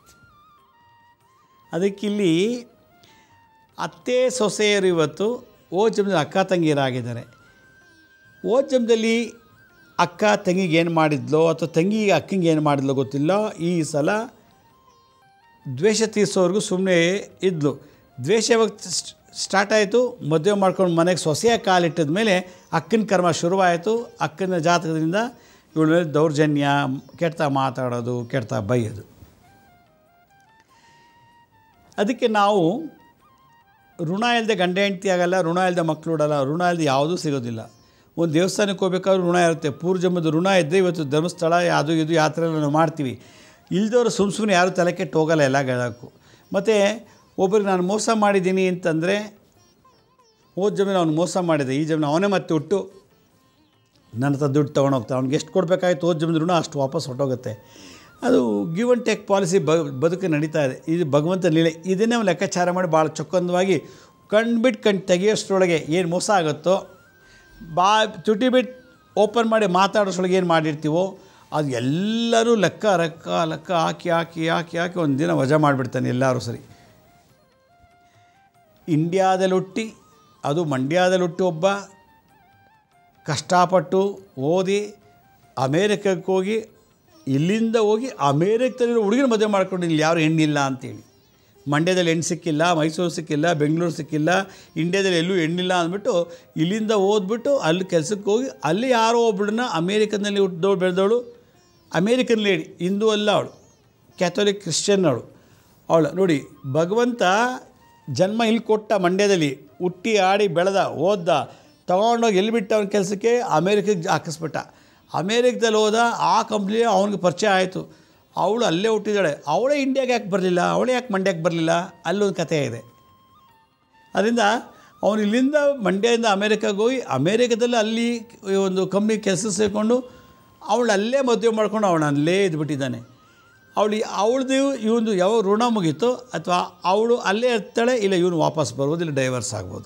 ಅದಕ್ಕಿಲ್ಲಿ ಅತ್ತೆ ಸೊಸೆಯರು ಇವತ್ತು ಓ ಜಮದಲ್ಲಿ ಅಕ್ಕ ತಂಗಿಯರಾಗಿದ್ದಾರೆ ಓ ಜಮದಲ್ಲಿ ಅಕ್ಕ ತಂಗಿಗೆ ಏನು ಮಾಡಿದ್ಲೋ ಅಥವಾ ತಂಗಿಗೆ ಅಕ್ಕಂಗೆ ಏನು ಮಾಡಿದ್ಲೋ ಗೊತ್ತಿಲ್ಲ ಈ ಸಲ ದ್ವೇಷ ತೀರಿಸೋರ್ಗೂ ಸುಮ್ಮನೆ ಇದ್ಲು ದ್ವೇಷ ಯಾವಾಗ ಸ್ಟಾರ್ಟ್ ಆಯಿತು ಮದುವೆ ಮಾಡ್ಕೊಂಡು ಮನೆಗೆ ಸೊಸೆಯ ಕಾಲಿಟ್ಟಿದ ಮೇಲೆ ಅಕ್ಕನ ಕರ್ಮ ಶುರುವಾಯಿತು ಅಕ್ಕನ ಜಾತಕದಿಂದ ಇವಳ ಮೇಲೆ ದೌರ್ಜನ್ಯ ಕೆಡ್ತಾ ಮಾತಾಡೋದು ಕೆಡ್ತಾ ಬೈಯೋದು ಅದಕ್ಕೆ ನಾವು ಋಣ ಇಲ್ಲದೆ ಗಂಡ ಹೆಂಡತಿ ಆಗಲ್ಲ ಋಣ ಇಲ್ಲದೆ ಮಕ್ಕಳು ಉಡಲ್ಲ ಋಣ ಇಲ್ಲದೆ ಯಾವುದೂ ಸಿಗೋದಿಲ್ಲ ಒಂದು ದೇವಸ್ಥಾನಕ್ಕೆ ಹೋಗ್ಬೇಕಾದ್ರೂ ಋಣ ಇರುತ್ತೆ ಪೂರ್ವಜನ್ಮದ ಋಣ ಇದ್ದರೆ ಇವತ್ತು ಧರ್ಮಸ್ಥಳ ಅದು ಇದು ಯಾತ್ರೆ ಎಲ್ಲ ನಾವು ಮಾಡ್ತೀವಿ ಇಲ್ದವರು ಸುಮ್ಮ ಸುಮ್ಮನೆ ಯಾರೂ ತಲೆ ಕೆಟ್ಟು ಹೋಗಲ್ಲ ಎಲ್ಲ ಗೆಳಕ್ಕೂ ಮತ್ತು ಒಬ್ಬರಿಗೆ ನಾನು ಮೋಸ ಮಾಡಿದ್ದೀನಿ ಅಂತಂದರೆ ಹೋದ ಜಮೀನು ಅವ್ನು ಮೋಸ ಮಾಡಿದೆ ಈ ಜಮೀನು ಅವನೇ ಮತ್ತೆ ಹುಟ್ಟು ನನ್ನ ಹತ್ರ ದುಡ್ಡು ತೊಗೊಂಡೋಗ್ತಾನೆ ಅವ್ನಿಗೆ ಎಷ್ಟು ಕೊಡಬೇಕಾಯ್ತು ಹೋದ ಜಮೀನು ಋಣ ಅಷ್ಟು ವಾಪಸ್ ಹೊಟ್ಟೋಗುತ್ತೆ ಅದು ಗಿವ್ ಆ್ಯಂಡ್ ಟೇಕ್ ಪಾಲಿಸಿ ಬ ಬದುಕು ನಡೀತಾ ಇದೆ ಇದು ಭಗವಂತ ಲೀಲೆ ಇದನ್ನೇ ಒಂದು ಲೆಕ್ಕಾಚಾರ ಮಾಡಿ ಭಾಳ ಚೊಕ್ಕಂದವಾಗಿ ಕಣ್ಬಿಟ್ಟು ಕಣ್ಣು ತೆಗಿಯೋಷ್ಟರೊಳಗೆ ಏನು ಮೋಸ ಆಗುತ್ತೋ ಬಾ ತುಟಿ ಬಿಟ್ಟು ಓಪನ್ ಮಾಡಿ ಮಾತಾಡೋಷ್ಟೊಳಗೆ ಏನು ಮಾಡಿರ್ತೀವೋ ಅದು ಎಲ್ಲರೂ ಲೆಕ್ಕ ಲೆಕ್ಕ ಲೆಕ್ಕ ಹಾಕಿ ಹಾಕಿ ಹಾಕಿ ಹಾಕಿ ಒಂದು ದಿನ ವಜಾ ಮಾಡಿಬಿಡ್ತಾನೆ ಎಲ್ಲರೂ ಸರಿ ಇಂಡ್ಯಾದಲ್ಲಿ ಹುಟ್ಟಿ ಅದು ಮಂಡ್ಯದಲ್ಲಿ ಹುಟ್ಟಿ ಒಬ್ಬ ಕಷ್ಟಪಟ್ಟು ಓದಿ ಅಮೇರಿಕಕ್ಕೆ ಹೋಗಿ ಇಲ್ಲಿಂದ ಹೋಗಿ ಅಮೇರಿಕದಲ್ಲಿರೋ ಹುಡುಗಿನ ಮದುವೆ ಮಾಡ್ಕೊಂಡು ಇಲ್ಲಿ ಯಾರು ಹೆಣ್ಣಿಲ್ಲ ಅಂತೇಳಿ ಮಂಡ್ಯದಲ್ಲಿ ಹೆಣ್ಣು ಸಿಕ್ಕಿಲ್ಲ ಮೈಸೂರು ಸಿಕ್ಕಿಲ್ಲ ಬೆಂಗಳೂರು ಸಿಕ್ಕಿಲ್ಲ ಇಂಡ್ಯಾದಲ್ಲಿ ಎಲ್ಲೂ ಹೆಣ್ಣಿಲ್ಲ ಅಂದ್ಬಿಟ್ಟು ಇಲ್ಲಿಂದ ಓದ್ಬಿಟ್ಟು ಅಲ್ಲಿ ಕೆಲಸಕ್ಕೆ ಹೋಗಿ ಅಲ್ಲಿ ಯಾರೋ ಒಬ್ಬಳನ್ನ ಅಮೇರಿಕನಲ್ಲಿ ಹುಟ್ಟಿದವಳು ಬೆಳೆದವಳು ಅಮೇರಿಕನ್ ಲೇಡಿ ಹಿಂದೂ ಅಲ್ಲ ಅವಳು ಕ್ಯಾಥೋಲಿಕ್ ಕ್ರಿಶ್ಚಿಯನ್ ಅವಳು ಅವಳು ನೋಡಿ ಭಗವಂತ ಜನ್ಮ ಇಲ್ಲಿ ಕೊಟ್ಟ ಮಂಡ್ಯದಲ್ಲಿ ಹುಟ್ಟಿ ಆಡಿ ಬೆಳೆದ ಓದ್ದ ತೊಗೊಂಡೋಗಿ ಎಲ್ಲಿ ಬಿಟ್ಟ ಅವನ ಕೆಲಸಕ್ಕೆ ಅಮೇರಿಕಕ್ಕೆ ಹಾಕಿಸ್ಬಿಟ್ಟ ಅಮೇರಿಕದಲ್ಲಿ ಹೋದ ಆ ಕಂಪ್ನಿ ಅವನಿಗೆ ಪರಿಚಯ ಆಯಿತು ಅವಳು ಅಲ್ಲೇ ಹುಟ್ಟಿದ್ದಾಳೆ ಅವಳೇ ಇಂಡಿಯಾಗೆ ಯಾಕೆ ಬರಲಿಲ್ಲ ಅವಳೇ ಯಾಕೆ ಮಂಡ್ಯಕ್ಕೆ ಬರಲಿಲ್ಲ ಅಲ್ಲೊಂದು ಕಥೆ ಇದೆ ಅದರಿಂದ ಅವನು ಇಲ್ಲಿಂದ ಮಂಡ್ಯದಿಂದ ಅಮೇರಿಕಾಗೆ ಹೋಗಿ ಅಮೇರಿಕಾದಲ್ಲಿ ಅಲ್ಲಿ ಒಂದು ಕಂಪ್ನಿ ಕೆಲಸ ಸೇರಿಕೊಂಡು ಅವಳು ಅಲ್ಲೇ ಮದುವೆ ಮಾಡ್ಕೊಂಡು ಅವಳು ಅಲ್ಲೇ ಇದ್ಬಿಟ್ಟಿದ್ದಾನೆ ಅವಳು ಅವಳದು ಇವನು ಯಾವ ಋಣ ಮುಗೀತೋ ಅಥವಾ ಅವಳು ಅಲ್ಲೇ ಇರ್ತಾಳೆ ಇಲ್ಲ ಇವನು ವಾಪಸ್ ಬರ್ಬೋದು ಇಲ್ಲ ಡೈವರ್ಸ್ ಆಗ್ಬೋದು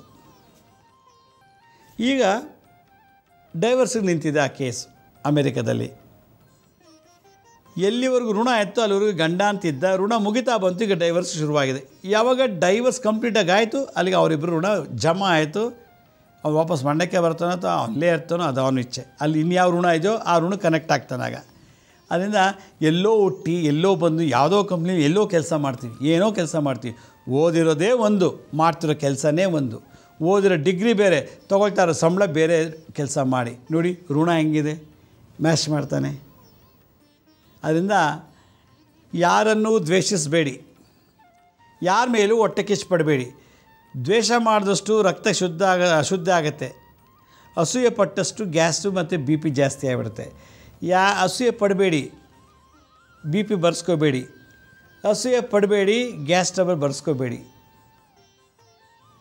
ಈಗ ಡೈವರ್ಸಿಗೆ ನಿಂತಿದೆ ಆ ಕೇಸ್ ಅಮೇರಿಕಾದಲ್ಲಿ ಎಲ್ಲಿವರೆಗೂ ಋಣ ಆಯಿತು ಅಲ್ಲಿವರೆಗೂ ಗಂಡ ಅಂತಿದ್ದ ಋಣ ಮುಗಿತಾ ಬಂತು ಈಗ ಡೈವರ್ಸ್ ಶುರುವಾಗಿದೆ ಯಾವಾಗ ಡೈವರ್ಸ್ ಕಂಪ್ಲೀಟಾಗಿ ಆಯಿತು ಅಲ್ಲಿಗೆ ಅವರಿಬ್ಬರು ಋಣ ಜಮಾ ಆಯಿತು ಅವ್ನು ವಾಪಸ್ ಮಂಡಕ್ಕೆ ಬರ್ತಾನೋ ಅಥವಾ ಅಲ್ಲೇ ಇರ್ತಾನೋ ಅದು ಅವನ ಇಚ್ಛೆ ಅಲ್ಲಿ ಇನ್ಯಾವ ಋಣ ಇದೆಯೋ ಆ ಋಣ ಕನೆಕ್ಟ್ ಆಗ್ತಾನಾಗ ಅದರಿಂದ ಎಲ್ಲೋ ಹುಟ್ಟಿ ಎಲ್ಲೋ ಬಂದು ಯಾವುದೋ ಕಂಪ್ನಿ ಎಲ್ಲೋ ಕೆಲಸ ಮಾಡ್ತೀವಿ ಏನೋ ಕೆಲಸ ಮಾಡ್ತೀವಿ ಓದಿರೋದೇ ಒಂದು ಮಾಡ್ತಿರೋ ಕೆಲಸನೇ ಒಂದು ಓದಿರೋ ಡಿಗ್ರಿ ಬೇರೆ ತೊಗೊಳ್ತಾ ಇರೋ ಸಂಬಳ ಬೇರೆ ಕೆಲಸ ಮಾಡಿ ನೋಡಿ ಋಣ ಹೆಂಗಿದೆ ಮ್ಯಾಚ್ ಮಾಡ್ತಾನೆ ಅದರಿಂದ ಯಾರನ್ನೂ ದ್ವೇಷಿಸಬೇಡಿ ಯಾರ ಮೇಲೂ ಹೊಟ್ಟೆ ಕಿಚ್ಚು ಪಡಬೇಡಿ ದ್ವೇಷ ಮಾಡಿದಷ್ಟು ರಕ್ತ ಶುದ್ಧ ಆಗ ಅಶುದ್ಧ ಆಗುತ್ತೆ ಅಸೂಯೆ ಪಟ್ಟಷ್ಟು ಗ್ಯಾಸು ಮತ್ತು ಬಿ ಪಿ ಜಾಸ್ತಿ ಆಗಿಬಿಡುತ್ತೆ ಯಾ ಅಸೂಯೆ ಪಡಬೇಡಿ ಬಿ ಪಿ ಬರ್ಸ್ಕೋಬೇಡಿ ಅಸೂಯೆ ಪಡಬೇಡಿ ಗ್ಯಾಸ್ ಟ್ರಬಲ್ ಬರ್ಸ್ಕೋಬೇಡಿ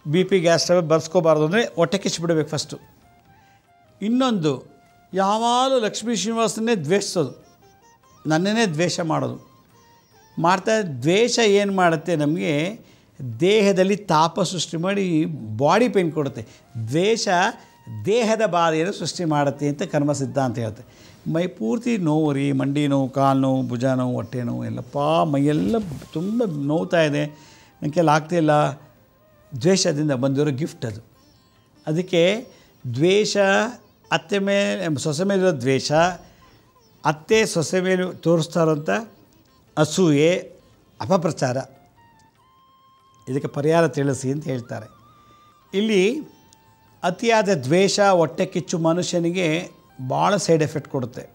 ಬಿ ಪಿ ಗ್ಯಾಸ್ ಟ್ರಬಲ್ ಬರ್ಸ್ಕೋಬಾರ್ದು ಅಂದರೆ ಹೊಟ್ಟೆ ಕಿಚ್ಚಿಬಿಡ್ಬೇಕು ಫಸ್ಟು ಇನ್ನೊಂದು ಯಾವಾಗಲೂ ಲಕ್ಷ್ಮೀ ಶ್ರೀನಿವಾಸನ್ನೇ ದ್ವೇಷಿಸೋದು ನನ್ನನ್ನೇ ದ್ವೇಷ ಮಾಡೋದು ಮಾಡ್ತಾ ದ್ವೇಷ ಏನು ಮಾಡುತ್ತೆ ನಮಗೆ ದೇಹದಲ್ಲಿ ತಾಪ ಸೃಷ್ಟಿ ಮಾಡಿ ಬಾಡಿ ಪೇನ್ ಕೊಡುತ್ತೆ ದ್ವೇಷ ದೇಹದ ಬಾಧೆಯನ್ನು ಸೃಷ್ಟಿ ಮಾಡುತ್ತೆ ಅಂತ ಕರ್ಮ ಸಿದ್ಧಾಂತ ಹೇಳುತ್ತೆ ಮೈ ಪೂರ್ತಿ ನೋವು ರೀ ಮಂಡಿ ನೋವು ಕಾಲು ನೋವು ಭುಜ ನೋವು ಹೊಟ್ಟೆ ನೋವು ಎಲ್ಲಪ್ಪ ಮೈಯೆಲ್ಲ ತುಂಬ ನೋವ್ತಾ ಇದೆ ನನ್ನ ಕೈಲಿ ಆಗ್ತಿಲ್ಲ ದ್ವೇಷದಿಂದ ಬಂದಿರೋ ಗಿಫ್ಟ್ ಅದು ಅದಕ್ಕೆ ದ್ವೇಷ ಅತ್ತೆ ಮೇಲೆ ಸೊಸೆ ಮೇಲಿರೋ ದ್ವೇಷ ಅತ್ತೆ ಸೊಸೆ ಮೇಲೆ ತೋರಿಸ್ತಾ ಇರೋಂಥ ಅಸೂಯೆ ಅಪಪ್ರಚಾರ ಇದಕ್ಕೆ ಪರಿಹಾರ ತಿಳಿಸಿ ಅಂತ ಹೇಳ್ತಾರೆ ಇಲ್ಲಿ ಅತಿಯಾದ ದ್ವೇಷ ಹೊಟ್ಟೆ ಕಿಚ್ಚು ಮನುಷ್ಯನಿಗೆ ಭಾಳ ಸೈಡ್ ಎಫೆಕ್ಟ್ ಕೊಡುತ್ತೆ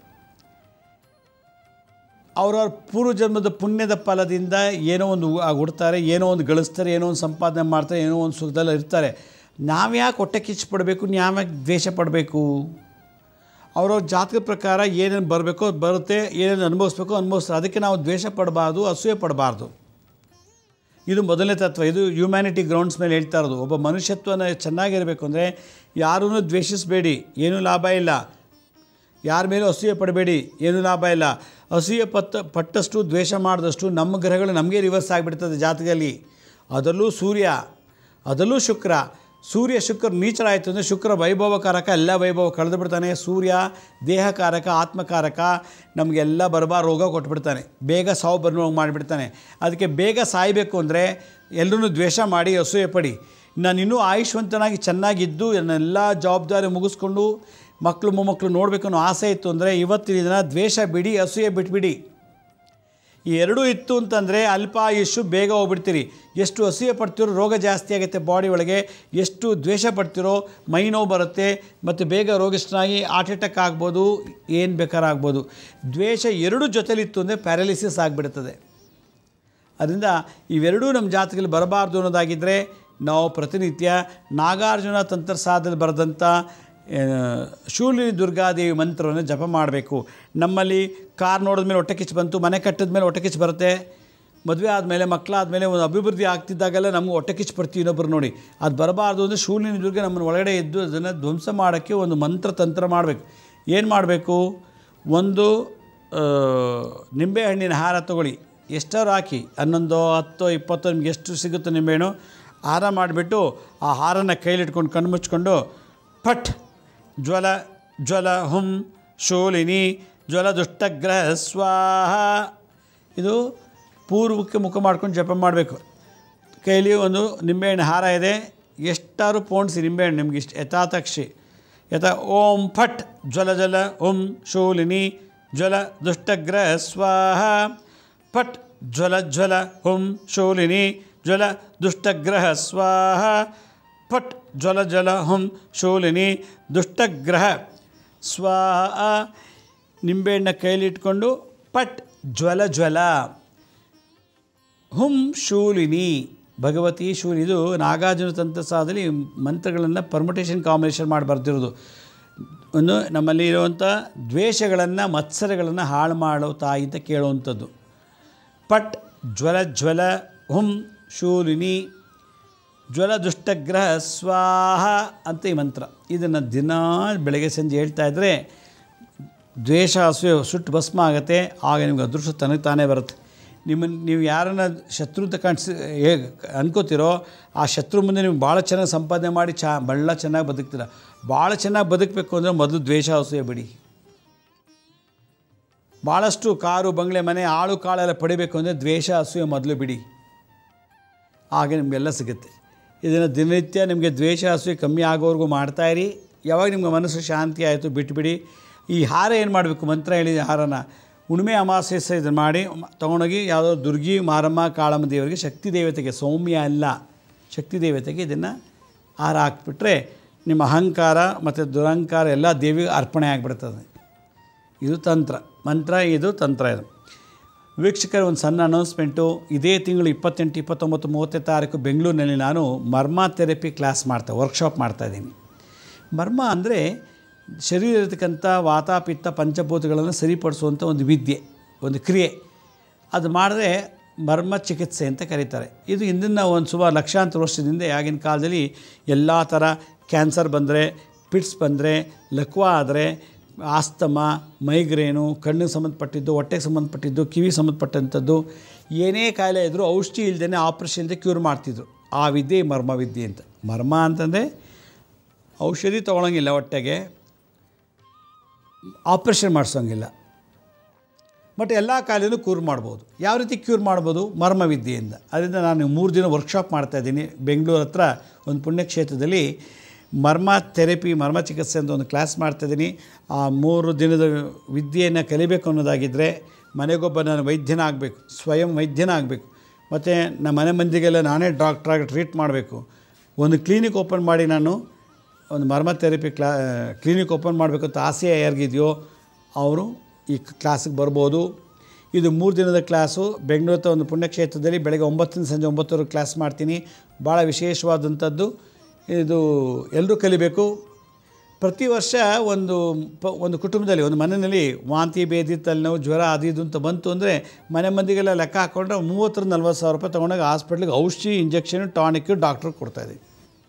ಅವರವ್ರ ಪೂರ್ವಜನ್ಮದ ಪುಣ್ಯದ ಫಲದಿಂದ ಏನೋ ಒಂದು ಹುಡ್ತಾರೆ ಏನೋ ಒಂದು ಗಳಿಸ್ತಾರೆ ಏನೋ ಒಂದು ಸಂಪಾದನೆ ಮಾಡ್ತಾರೆ ಏನೋ ಒಂದು ಸುಖದಲ್ಲಿ ಇರ್ತಾರೆ ನಾವ್ಯಾಕೆ ಹೊಟ್ಟೆ ಕಿಚ್ಚು ಪಡಬೇಕು ನಾವ್ಯಾಕೆ ದ್ವೇಷ ಪಡಬೇಕು ಅವ್ರವ್ರ ಜಾತಕ ಪ್ರಕಾರ ಏನೇನು ಬರಬೇಕೋ ಅದು ಬರುತ್ತೆ ಏನೇನು ಅನುಭವಿಸ್ಬೇಕೋ ಅನುಭವಿಸ್ತಾರೆ ಅದಕ್ಕೆ ನಾವು ದ್ವೇಷ ಪಡಬಾರ್ದು ಅಸೂಯೆ ಪಡಬಾರ್ದು ಇದು ಮೊದಲನೇ ತತ್ವ ಇದು ಹ್ಯುಮ್ಯಾನಿಟಿ ಗ್ರೌಂಡ್ಸ್ ಮೇಲೆ ಹೇಳ್ತಾ ಇರೋದು ಒಬ್ಬ ಮನುಷ್ಯತ್ವನ ಚೆನ್ನಾಗಿರಬೇಕು ಅಂದರೆ ಯಾರನ್ನೂ ದ್ವೇಷಿಸಬೇಡಿ ಏನೂ ಲಾಭ ಇಲ್ಲ ಯಾರ ಮೇಲೂ ಅಸೂಯೆ ಪಡಬೇಡಿ ಏನೂ ಲಾಭ ಇಲ್ಲ ಅಸೂಯೆ ಪತ್ತ ಪಟ್ಟಷ್ಟು ದ್ವೇಷ ಮಾಡಿದಷ್ಟು ನಮ್ಮ ಗ್ರಹಗಳು ನಮಗೆ ರಿವರ್ಸ್ ಆಗಿಬಿಡ್ತದೆ ಜಾತಕದಲ್ಲಿ ಅದರಲ್ಲೂ ಸೂರ್ಯ ಅದರಲ್ಲೂ ಶುಕ್ರ ಸೂರ್ಯ ಶುಕ್ರ ನೀಚರಾಯಿತು ಅಂದರೆ ಶುಕ್ರ ವೈಭವಕಾರಕ ಎಲ್ಲ ವೈಭವ ಕಳೆದು ಬಿಡ್ತಾನೆ ಸೂರ್ಯ ದೇಹಕಾರಕ ಆತ್ಮಕಾರಕ ನಮಗೆಲ್ಲ ಬರಬಾರ ರೋಗ ಕೊಟ್ಬಿಡ್ತಾನೆ ಬೇಗ ಸಾವು ಬರೋ ಮಾಡಿಬಿಡ್ತಾನೆ ಅದಕ್ಕೆ ಬೇಗ ಸಾಯಬೇಕು ಅಂದರೆ ಎಲ್ಲರೂ ದ್ವೇಷ ಮಾಡಿ ಅಸೂಯೆ ಪಡಿ ನಾನು ಇನ್ನೂ ಆಯುಷ್ವಂತನಾಗಿ ಚೆನ್ನಾಗಿದ್ದು ನನ್ನೆಲ್ಲ ಜವಾಬ್ದಾರಿ ಮುಗಿಸ್ಕೊಂಡು ಮಕ್ಕಳು ಮೊಮ್ಮಕ್ಕಳು ನೋಡಬೇಕು ಅನ್ನೋ ಆಸೆ ಇತ್ತು ಅಂದರೆ ಇವತ್ತಿನ ದಿನ ದ್ವೇಷ ಬಿಡಿ ಅಸೂಯೆ ಬಿಟ್ಬಿಡಿ ಈ ಎರಡೂ ಇತ್ತು ಅಂತಂದರೆ ಅಲ್ಪಾಯುಷು ಬೇಗ ಹೋಗ್ಬಿಡ್ತೀರಿ ಎಷ್ಟು ಅಸೂಯೆ ಪಡ್ತಿರೋ ರೋಗ ಜಾಸ್ತಿ ಆಗುತ್ತೆ ಬಾಡಿ ಒಳಗೆ ಎಷ್ಟು ದ್ವೇಷ ಪಡ್ತಿರೋ ಮೈ ನೋವು ಬರುತ್ತೆ ಮತ್ತು ಬೇಗ ರೋಗಿಷ್ಠನಾಗಿ ಹಾರ್ಟ್ ಅಟ್ಯಾಕ್ ಆಗ್ಬೋದು ಏನು ಬೇಕಾದ್ರೂ ಆಗ್ಬೋದು ದ್ವೇಷ ಎರಡೂ ಜೊತೆಲಿತ್ತು ಅಂದರೆ ಪ್ಯಾರಾಲಿಸಿಸ್ ಆಗಿಬಿಡ್ತದೆ ಅದರಿಂದ ಇವೆರಡೂ ನಮ್ಮ ಜಾತಕದಲ್ಲಿ ಬರಬಾರ್ದು ಅನ್ನೋದಾಗಿದ್ದರೆ ನಾವು ಪ್ರತಿನಿತ್ಯ ನಾಗಾರ್ಜುನ ತಂತ್ರಸಾದಲ್ಲಿ ಬರೆದಂಥ ಶೂಲಿನಿ ದುರ್ಗಾದೇವಿ ಮಂತ್ರವನ್ನು ಜಪ ಮಾಡಬೇಕು ನಮ್ಮಲ್ಲಿ ಕಾರ್ ನೋಡಿದ್ಮೇಲೆ ಹೊಟ್ಟೆ ಕಿಚ್ಚು ಬಂತು ಮನೆ ಕಟ್ಟಿದ ಮೇಲೆ ಹೊಟ್ಟೆ ಕಿಚ್ಚು ಬರುತ್ತೆ ಮದುವೆ ಆದಮೇಲೆ ಮಕ್ಕಳಾದಮೇಲೆ ಒಂದು ಅಭಿವೃದ್ಧಿ ಆಗ್ತಿದ್ದಾಗೆಲ್ಲ ನಮ್ಗೆ ಹೊಟ್ಟೆ ಕಿಚ್ಚು ಬರ್ತೀವಿ ಇನ್ನೊಬ್ರು ನೋಡಿ ಅದು ಬರಬಾರ್ದು ಅಂದರೆ ಶೂಲಿನಿ ದುರ್ಗ ನಮ್ಮನ್ನು ಒಳಗಡೆ ಎದ್ದು ಅದನ್ನು ಧ್ವಂಸ ಮಾಡೋಕ್ಕೆ ಒಂದು ಮಂತ್ರ ತಂತ್ರ ಮಾಡಬೇಕು ಏನು ಮಾಡಬೇಕು ಒಂದು ಆ, ನಿಂಬೆಹಣ್ಣಿನ ಹಾರ ತಗೊಳ್ಳಿ ಎಷ್ಟಾರು ಹಾಕಿ ಹನ್ನೊಂದು ಹತ್ತು ಇಪ್ಪತ್ತು ನಿಮ್ಗೆ ಎಷ್ಟು ಸಿಗುತ್ತೋ ನಿಂಬೆಹಣ್ಣು ಹಾರ ಮಾಡಿಬಿಟ್ಟು ಆ ಹಾರನ ಕೈಲಿಟ್ಕೊಂಡು ಕಣ್ಣು ಮುಚ್ಕೊಂಡು ಫಟ್ ಜ್ವಲ ಜ್ವಲ ಹುಂ ಶೂಲಿನಿ ಜ್ವಲ ದುಷ್ಟಗ್ರಹ ಸ್ವಾಹ ಇದು ಪೂರ್ವಕ್ಕೆ ಮುಖ ಮಾಡ್ಕೊಂಡು ಜಪ ಮಾಡಬೇಕು ಕೈಲಿ ಒಂದು ನಿಂಬೆಹಣ್ಣು ಹಾರ ಇದೆ ಎಷ್ಟಾರು ಪೋಣಿಸಿ ನಿಂಬೆಹಣ್ಣು ನಿಮ್ಗೆ ಇಷ್ಟು ಯಥಾತಕ್ಷಿ ಯಥ ಓಂ ಫಟ್ ಜ್ವಲ ಜಲ ಓಂ ಶೂಲಿನಿ ಜ್ವಲ ದುಷ್ಟಗ್ರಹ ಸ್ವಾಹ ಫಟ್ ಜ್ವಲ ಜ್ವಲ ಓಂ ಶೂಲಿನಿ ಜ್ವಲ ದುಷ್ಟಗ್ರಹ ಸ್ವಾಹ ಫಟ್ ಜ್ವಲ ಜಲ ಹುಂ ಶೂಲಿನಿ ದುಷ್ಟಗ್ರಹ ಸ್ವಾಹ ನಿಂಬೆಹಣ್ಣ ಕೈಲಿಟ್ಕೊಂಡು ಪಟ್ ಜ್ವಲ ಜ್ವಲ ಹುಂ ಶೂಲಿನಿ ಭಗವತಿ ಶೂಲಿ ಇದು ನಾಗಾರ್ಜುನ ತಂತ್ರಸಾದಲ್ಲಿ ಮಂತ್ರಗಳನ್ನು ಪರ್ಮುಟೇಷನ್ ಕಾಂಬಿನೇಷನ್ ಮಾಡಿ ಬರ್ತಿರೋದು ಒಂದು ನಮ್ಮಲ್ಲಿ ಇರುವಂಥ ದ್ವೇಷಗಳನ್ನು ಮತ್ಸರಗಳನ್ನು ಹಾಳು ಮಾಡೋ ತಾಯಿ ಅಂತ ಕೇಳುವಂಥದ್ದು ಪಟ್ ಜ್ವಲ ಜ್ವಲ ಹುಂ ಶೂಲಿನಿ ಜ್ವಲ ದುಷ್ಟಗ್ರಹ ಸ್ವಾಹ ಅಂತ ಈ ಮಂತ್ರ ಇದನ್ನು ದಿನ ಬೆಳಗ್ಗೆ ಸಂಜೆ ಹೇಳ್ತಾ ಇದ್ದರೆ ದ್ವೇಷ ಅಸೂಯೆ ಸುಟ್ಟು ಭಸ್ಮ ಆಗುತ್ತೆ ಆಗ ನಿಮ್ಗೆ ಅದೃಷ್ಟ ತನಗೆ ತಾನೇ ಬರುತ್ತೆ ನಿಮ್ಮನ್ನು ನೀವು ಯಾರನ್ನ ಶತ್ರು ಅಂತ ಕಾಣಿಸಿ ಹೇಗೆ ಅನ್ಕೋತಿರೋ ಆ ಶತ್ರು ಮುಂದೆ ನೀವು ಭಾಳ ಚೆನ್ನಾಗಿ ಸಂಪಾದನೆ ಮಾಡಿ ಚಾ ಬಳ್ಳ ಚೆನ್ನಾಗಿ ಬದುಕ್ತೀರ ಭಾಳ ಚೆನ್ನಾಗಿ ಬದುಕಬೇಕು ಅಂದರೆ ಮೊದಲು ದ್ವೇಷ ಅಸೂಯೆ ಬಿಡಿ ಭಾಳಷ್ಟು ಕಾರು ಬಂಗ್ಲೆ ಮನೆ ಆಳು ಕಾಳೆಲ್ಲ ಪಡಿಬೇಕು ಅಂದರೆ ದ್ವೇಷ ಅಸೂಯೆ ಮೊದಲು ಬಿಡಿ ಹಾಗೆ ನಿಮಗೆಲ್ಲ ಸಿಗುತ್ತೆ ಇದನ್ನು ದಿನನಿತ್ಯ ನಿಮಗೆ ದ್ವೇಷ ಅಸೂಯೆ ಕಮ್ಮಿ ಆಗೋವರೆಗೂ ಮಾಡ್ತಾಯಿರಿ ಯಾವಾಗ ನಿಮ್ಗೆ ಮನಸ್ಸು ಶಾಂತಿ ಆಯಿತು ಬಿಟ್ಬಿಡಿ ಈ ಹಾರ ಏನು ಮಾಡಬೇಕು ಮಂತ್ರ ಹೇಳಿದ ಹಾರನ ಹುಣ್ಣಿಮೆ ಅಮಾವಾಸ್ಯೆ ಸಹ ಇದನ್ನು ಮಾಡಿ ಮ- ತೊಗೊಂಡೋಗಿ ಯಾವುದೋ ದುರ್ಗಿ ಮಾರಮ್ಮ ಕಾಳಮ್ಮ ದೇವರಿಗೆ ಶಕ್ತಿ ದೇವತೆಗೆ ಸೌಮ್ಯ ಅಲ್ಲ ಶಕ್ತಿ ದೇವತೆಗೆ ಇದನ್ನು ಹಾರ ಹಾಕ್ಬಿಟ್ರೆ ನಿಮ್ಮ ಅಹಂಕಾರ ಮತ್ತು ದುರಹಂಕಾರ ಎಲ್ಲ ದೇವಿಗೆ ಅರ್ಪಣೆ ಆಗಿಬಿಡ್ತದೆ ಇದು ತಂತ್ರ ಮಂತ್ರ ಇದು ತಂತ್ರ ಇದು ವೀಕ್ಷಕರ ಒಂದು ಸಣ್ಣ ಅನೌನ್ಸ್ಮೆಂಟು ಇದೇ ತಿಂಗಳು ಇಪ್ಪತ್ತೆಂಟು ಇಪ್ಪತ್ತೊಂಬತ್ತು ಮೂವತ್ತನೇ ತಾರೀಕು ಬೆಂಗಳೂರಿನಲ್ಲಿ ನಾನು ಮರ್ಮ ಥೆರಪಿ ಕ್ಲಾಸ್ ಮಾಡ್ತಾ ವರ್ಕ್ಶಾಪ್ ಮಾಡ್ತಾಯಿದ್ದೀನಿ ಮರ್ಮ ಅಂದರೆ ಶರೀರ ಇರತಕ್ಕಂಥ ವಾತ ಪಿತ್ತ ಪಂಚಭೂತಗಳನ್ನು ಸರಿಪಡಿಸುವಂಥ ಒಂದು ವಿದ್ಯೆ ಒಂದು ಕ್ರಿಯೆ ಅದು ಮಾಡಿದ್ರೆ ಮರ್ಮ ಚಿಕಿತ್ಸೆ ಅಂತ ಕರೀತಾರೆ ಇದು ಇಂದಿನ ಒಂದು ಸುಮಾರು ಲಕ್ಷಾಂತರ ವರ್ಷದಿಂದ ಆಗಿನ ಕಾಲದಲ್ಲಿ ಎಲ್ಲ ಥರ ಕ್ಯಾನ್ಸರ್ ಬಂದರೆ ಪಿಟ್ಸ್ ಬಂದರೆ ಲಕ್ವಾ ಆದರೆ ಆಸ್ತಮ ಮೈಗ್ರೇನು ಕಣ್ಣಿಗೆ ಸಂಬಂಧಪಟ್ಟಿದ್ದು ಹೊಟ್ಟೆಗೆ ಸಂಬಂಧಪಟ್ಟಿದ್ದು ಕಿವಿ ಸಂಬಂಧಪಟ್ಟಂಥದ್ದು ಏನೇ ಕಾಯಿಲೆ ಇದ್ದರೂ ಔಷಧಿ ಇಲ್ಲದೇ ಆಪ್ರೇಷನ್ ಇಲ್ಲದೆ ಕ್ಯೂರ್ ಮಾಡ್ತಿದ್ರು ಆ ವಿದ್ಯೆ ಮರ್ಮ ವಿದ್ಯೆ ಅಂತ ಮರ್ಮ ಅಂತಂದರೆ ಔಷಧಿ ತೊಗೊಳಂಗಿಲ್ಲ ಹೊಟ್ಟೆಗೆ ಆಪ್ರೇಷನ್ ಮಾಡಿಸೋಂಗಿಲ್ಲ ಬಟ್ ಎಲ್ಲ ಕಾಯಿಲೆನೂ ಕ್ಯೂರ್ ಮಾಡ್ಬೋದು ಯಾವ ರೀತಿ ಕ್ಯೂರ್ ಮಾಡ್ಬೋದು ಮರ್ಮ ವಿದ್ಯೆಯಿಂದ ಅದರಿಂದ ನಾನು ಮೂರು ದಿನ ವರ್ಕ್ಶಾಪ್ ಮಾಡ್ತಾಯಿದ್ದೀನಿ ಬೆಂಗಳೂರು ಹತ್ರ ಒಂದು ಪುಣ್ಯಕ್ಷೇತ್ರದಲ್ಲಿ ಮರ್ಮ ಥೆರಪಿ ಮರ್ಮ ಚಿಕಿತ್ಸೆ ಅಂತ ಒಂದು ಕ್ಲಾಸ್ ಮಾಡ್ತಾಯಿದ್ದೀನಿ ಆ ಮೂರು ದಿನದ ವಿದ್ಯೆಯನ್ನು ಕಲಿಬೇಕು ಅನ್ನೋದಾಗಿದ್ದರೆ ಮನೆಗೊಬ್ಬ ನಾನು ವೈದ್ಯನಾಗಬೇಕು ಸ್ವಯಂ ವೈದ್ಯನಾಗಬೇಕು ಮತ್ತು ನಮ್ಮ ಮನೆ ಮಂದಿಗೆಲ್ಲ ನಾನೇ ಡಾಕ್ಟ್ರಾಗಿ ಟ್ರೀಟ್ ಮಾಡಬೇಕು ಒಂದು ಕ್ಲಿನಿಕ್ ಓಪನ್ ಮಾಡಿ ನಾನು ಒಂದು ಮರ್ಮ ಥೆರಪಿ ಕ್ಲಾ ಕ್ಲಿನಿಕ್ ಓಪನ್ ಮಾಡಬೇಕು ಅಂತ ಆಸೆ ಯಾರಿಗಿದೆಯೋ ಅವರು ಈ ಕ್ಲಾಸಿಗೆ ಬರ್ಬೋದು ಇದು ಮೂರು ದಿನದ ಕ್ಲಾಸು ಬೆಂಗಳೂರು ಹತ್ರ ಒಂದು ಪುಣ್ಯಕ್ಷೇತ್ರದಲ್ಲಿ ಬೆಳಗ್ಗೆ ಒಂಬತ್ತರಿಂದ ಸಂಜೆ ಒಂಬತ್ತುವರೆಗೆ ಕ್ಲಾಸ್ ಮಾಡ್ತೀನಿ ಭಾಳ ವಿಶೇಷವಾದಂಥದ್ದು ಇದು ಎಲ್ಲರೂ ಕಲಿಬೇಕು ಪ್ರತಿ ವರ್ಷ ಒಂದು ಪ ಒಂದು ಕುಟುಂಬದಲ್ಲಿ ಒಂದು ಮನೆಯಲ್ಲಿ ವಾಂತಿ ಭೇದಿ ತಲೆನೋವು ಜ್ವರ ಅದು ಇದು ಅಂತ ಬಂತು ಅಂದರೆ ಮನೆ ಮಂದಿಗೆಲ್ಲ ಲೆಕ್ಕ ಹಾಕ್ಕೊಂಡ್ರೆ ಮೂವತ್ತರಿಂದ ನಲ್ವತ್ತು ಸಾವಿರ ರೂಪಾಯಿ ತೊಗೊಂಡಾಗ ಹಾಸ್ಪಿಟ್ಲಿಗೆ ಔಷಧಿ ಇಂಜೆಕ್ಷನ್ ಟಾನಿಕ್ ಡಾಕ್ಟ್ರಿಗೆ ಕೊಡ್ತಾಯಿದ್ದೀವಿ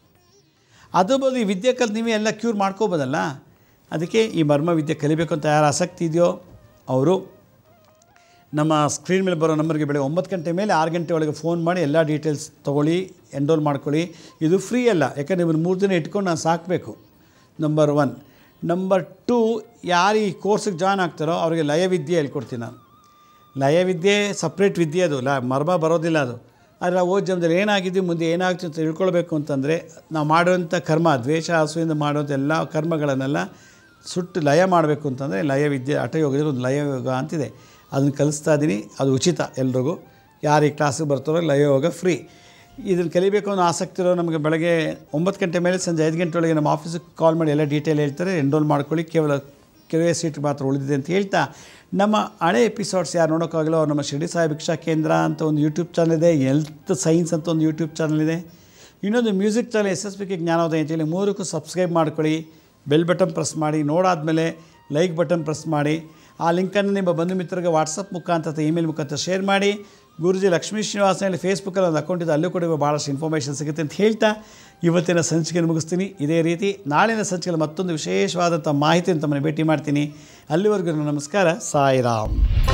ಅದು ಬದಲು ಈ ವಿದ್ಯೆ ಕಲ್ತು ನೀವೇ ಎಲ್ಲ ಕ್ಯೂರ್ ಮಾಡ್ಕೋಬೋದಲ್ಲ ಅದಕ್ಕೆ ಈ ಮರ್ಮ ವಿದ್ಯೆ ಕಲಿಬೇಕು ಅಂತ ಯಾರು ಆಸಕ್ತಿ ಇದೆಯೋ ಅವರು ನಮ್ಮ ಸ್ಕ್ರೀನ್ ಮೇಲೆ ಬರೋ ನಂಬರ್ಗೆ ಬೆಳಗ್ಗೆ ಒಂಬತ್ತು ಗಂಟೆ ಮೇಲೆ ಆರು ಗಂಟೆ ಒಳಗೆ ಫೋನ್ ಮಾಡಿ ಎಲ್ಲ ಡೀಟೇಲ್ಸ್ ತೊಗೊಳ್ಳಿ ಎನ್ರೋಲ್ ಮಾಡ್ಕೊಳ್ಳಿ ಇದು ಫ್ರೀ ಅಲ್ಲ ಯಾಕಂದರೆ ನಿಮ್ಮನ್ನು ಮೂರು ದಿನ ಇಟ್ಕೊಂಡು ನಾನು ಸಾಕಬೇಕು ನಂಬರ್ ಒನ್ ನಂಬರ್ ಟೂ ಯಾರು ಈ ಕೋರ್ಸಿಗೆ ಜಾಯ್ನ್ ಆಗ್ತಾರೋ ಅವರಿಗೆ ಲಯವಿದ್ಯೆ ಹೇಳ್ಕೊಡ್ತೀನಿ ನಾನು ಲಯವಿದ್ಯೆ ಸಪ್ರೇಟ್ ವಿದ್ಯೆ ಅದು ಲ ಮರ್ಮ ಬರೋದಿಲ್ಲ ಅದು ಆದರೆ ಓದ್ ಜನ್ಮದಲ್ಲಿ ಏನಾಗಿದ್ದೀವಿ ಮುಂದೆ ಏನಾಗ್ತೀವಿ ಅಂತ ತಿಳ್ಕೊಳ್ಬೇಕು ಅಂತಂದರೆ ನಾವು ಮಾಡುವಂಥ ಕರ್ಮ ದ್ವೇಷ ಹಸುವಿಂದ ಮಾಡುವಂಥ ಎಲ್ಲ ಕರ್ಮಗಳನ್ನೆಲ್ಲ ಸುಟ್ಟು ಲಯ ಮಾಡಬೇಕು ಅಂತಂದರೆ ಲಯವಿದ್ಯೆ ಹಠಯೋಗದಲ್ಲಿ ಒಂದು ಲಯಯೋಗ ಅಂತಿದೆ ಅದನ್ನು ಕಲಿಸ್ತಾ ಇದ್ದೀನಿ ಅದು ಉಚಿತ ಎಲ್ರಿಗೂ ಯಾರು ಈ ಕ್ಲಾಸಿಗೆ ಬರ್ತಾರೋ ಲಯಯೋಗ ಫ್ರೀ ಇದನ್ನು ಕಲಿಬೇಕು ಅನ್ನೋ ಆಸಕ್ತಿ ಇರೋ ನಮಗೆ ಬೆಳಗ್ಗೆ ಒಂಬತ್ತು ಗಂಟೆ ಮೇಲೆ ಸಂಜೆ ಐದು ಗಂಟೆ ಒಳಗೆ ನಮ್ಮ ಆಫೀಸಿಗೆ ಕಾಲ್ ಮಾಡಿ ಎಲ್ಲ ಡೀಟೇಲ್ ಹೇಳ್ತಾರೆ ಎನ್ರೋಲ್ ಮಾಡ್ಕೊಳ್ಳಿ ಕೇವಲ ಕೆಲವೇ ಸೀಟ್ ಮಾತ್ರ ಉಳಿದಿದೆ ಅಂತ ಹೇಳ್ತಾ ನಮ್ಮ ಹಳೆ ಎಪಿಸೋಡ್ಸ್ ಯಾರು ನೋಡೋಕ್ಕಾಗಲ್ಲ ಅವ್ರು ನಮ್ಮ ಶಿರ್ಡಿ ಸಾಯಿ ಭಿಕ್ಷಾ ಕೇಂದ್ರ ಅಂತ ಒಂದು ಯೂಟ್ಯೂಬ್ ಚಾನಲ್ ಇದೆ ಎಲ್ತ್ ಸೈನ್ಸ್ ಅಂತ ಒಂದು ಯೂಟ್ಯೂಬ್ ಚಾನಲ್ ಇದೆ ಇನ್ನೊಂದು music channel S S P K ಜ್ಞಾನೋದಯ ಅಂತೇಳಿ ಮೂರಕ್ಕೂ ಸಬ್ಸ್ಕ್ರೈಬ್ ಮಾಡ್ಕೊಳ್ಳಿ ಬೆಲ್ ಬಟನ್ ಪ್ರೆಸ್ ಮಾಡಿ ನೋಡಾದಮೇಲೆ ಲೈಕ್ ಬಟನ್ ಪ್ರೆಸ್ ಮಾಡಿ ಆ ಲಿಂಕನ್ನು ನಿಮ್ಮ ಬಂಧು ಮಿತ್ರರಿಗೆ ವಾಟ್ಸಪ್ ಮುಖಾಂತರ ಅಥವಾ ಇಮೇಲ್ ಮುಖಾಂತರ ಶೇರ್ ಮಾಡಿ ಗುರುಜಿ ಲಕ್ಷ್ಮೀ ಶ್ರೀನಿವಾಸ ಹೇಳಿ ಫೇಸ್ಬುಕ್ಕಲ್ಲಿ ಒಂದು ಅಕೌಂಟ್ ಇದೆ ಅಲ್ಲೂ ಕೂಡ ಭಾಳಷ್ಟು ಇನ್ಫಾರ್ಮೇಷನ್ ಸಿಗುತ್ತೆ ಅಂತ ಹೇಳ್ತಾ ಇವತ್ತಿನ ಸಂಚಿಕೆಯನ್ನು ಮುಗಿಸ್ತೀನಿ ಇದೇ ರೀತಿ ನಾಳಿನ ಸಂಚಿಕೆಯಲ್ಲಿ ಮತ್ತೊಂದು ವಿಶೇಷವಾದಂಥ ಮಾಹಿತಿಯನ್ನು ತಮ್ಮನ್ನು ಭೇಟಿ ಮಾಡ್ತೀನಿ ಅಲ್ಲಿವರೆಗೂ ನಮಸ್ಕಾರ ಸಾಯಿರಾಮ್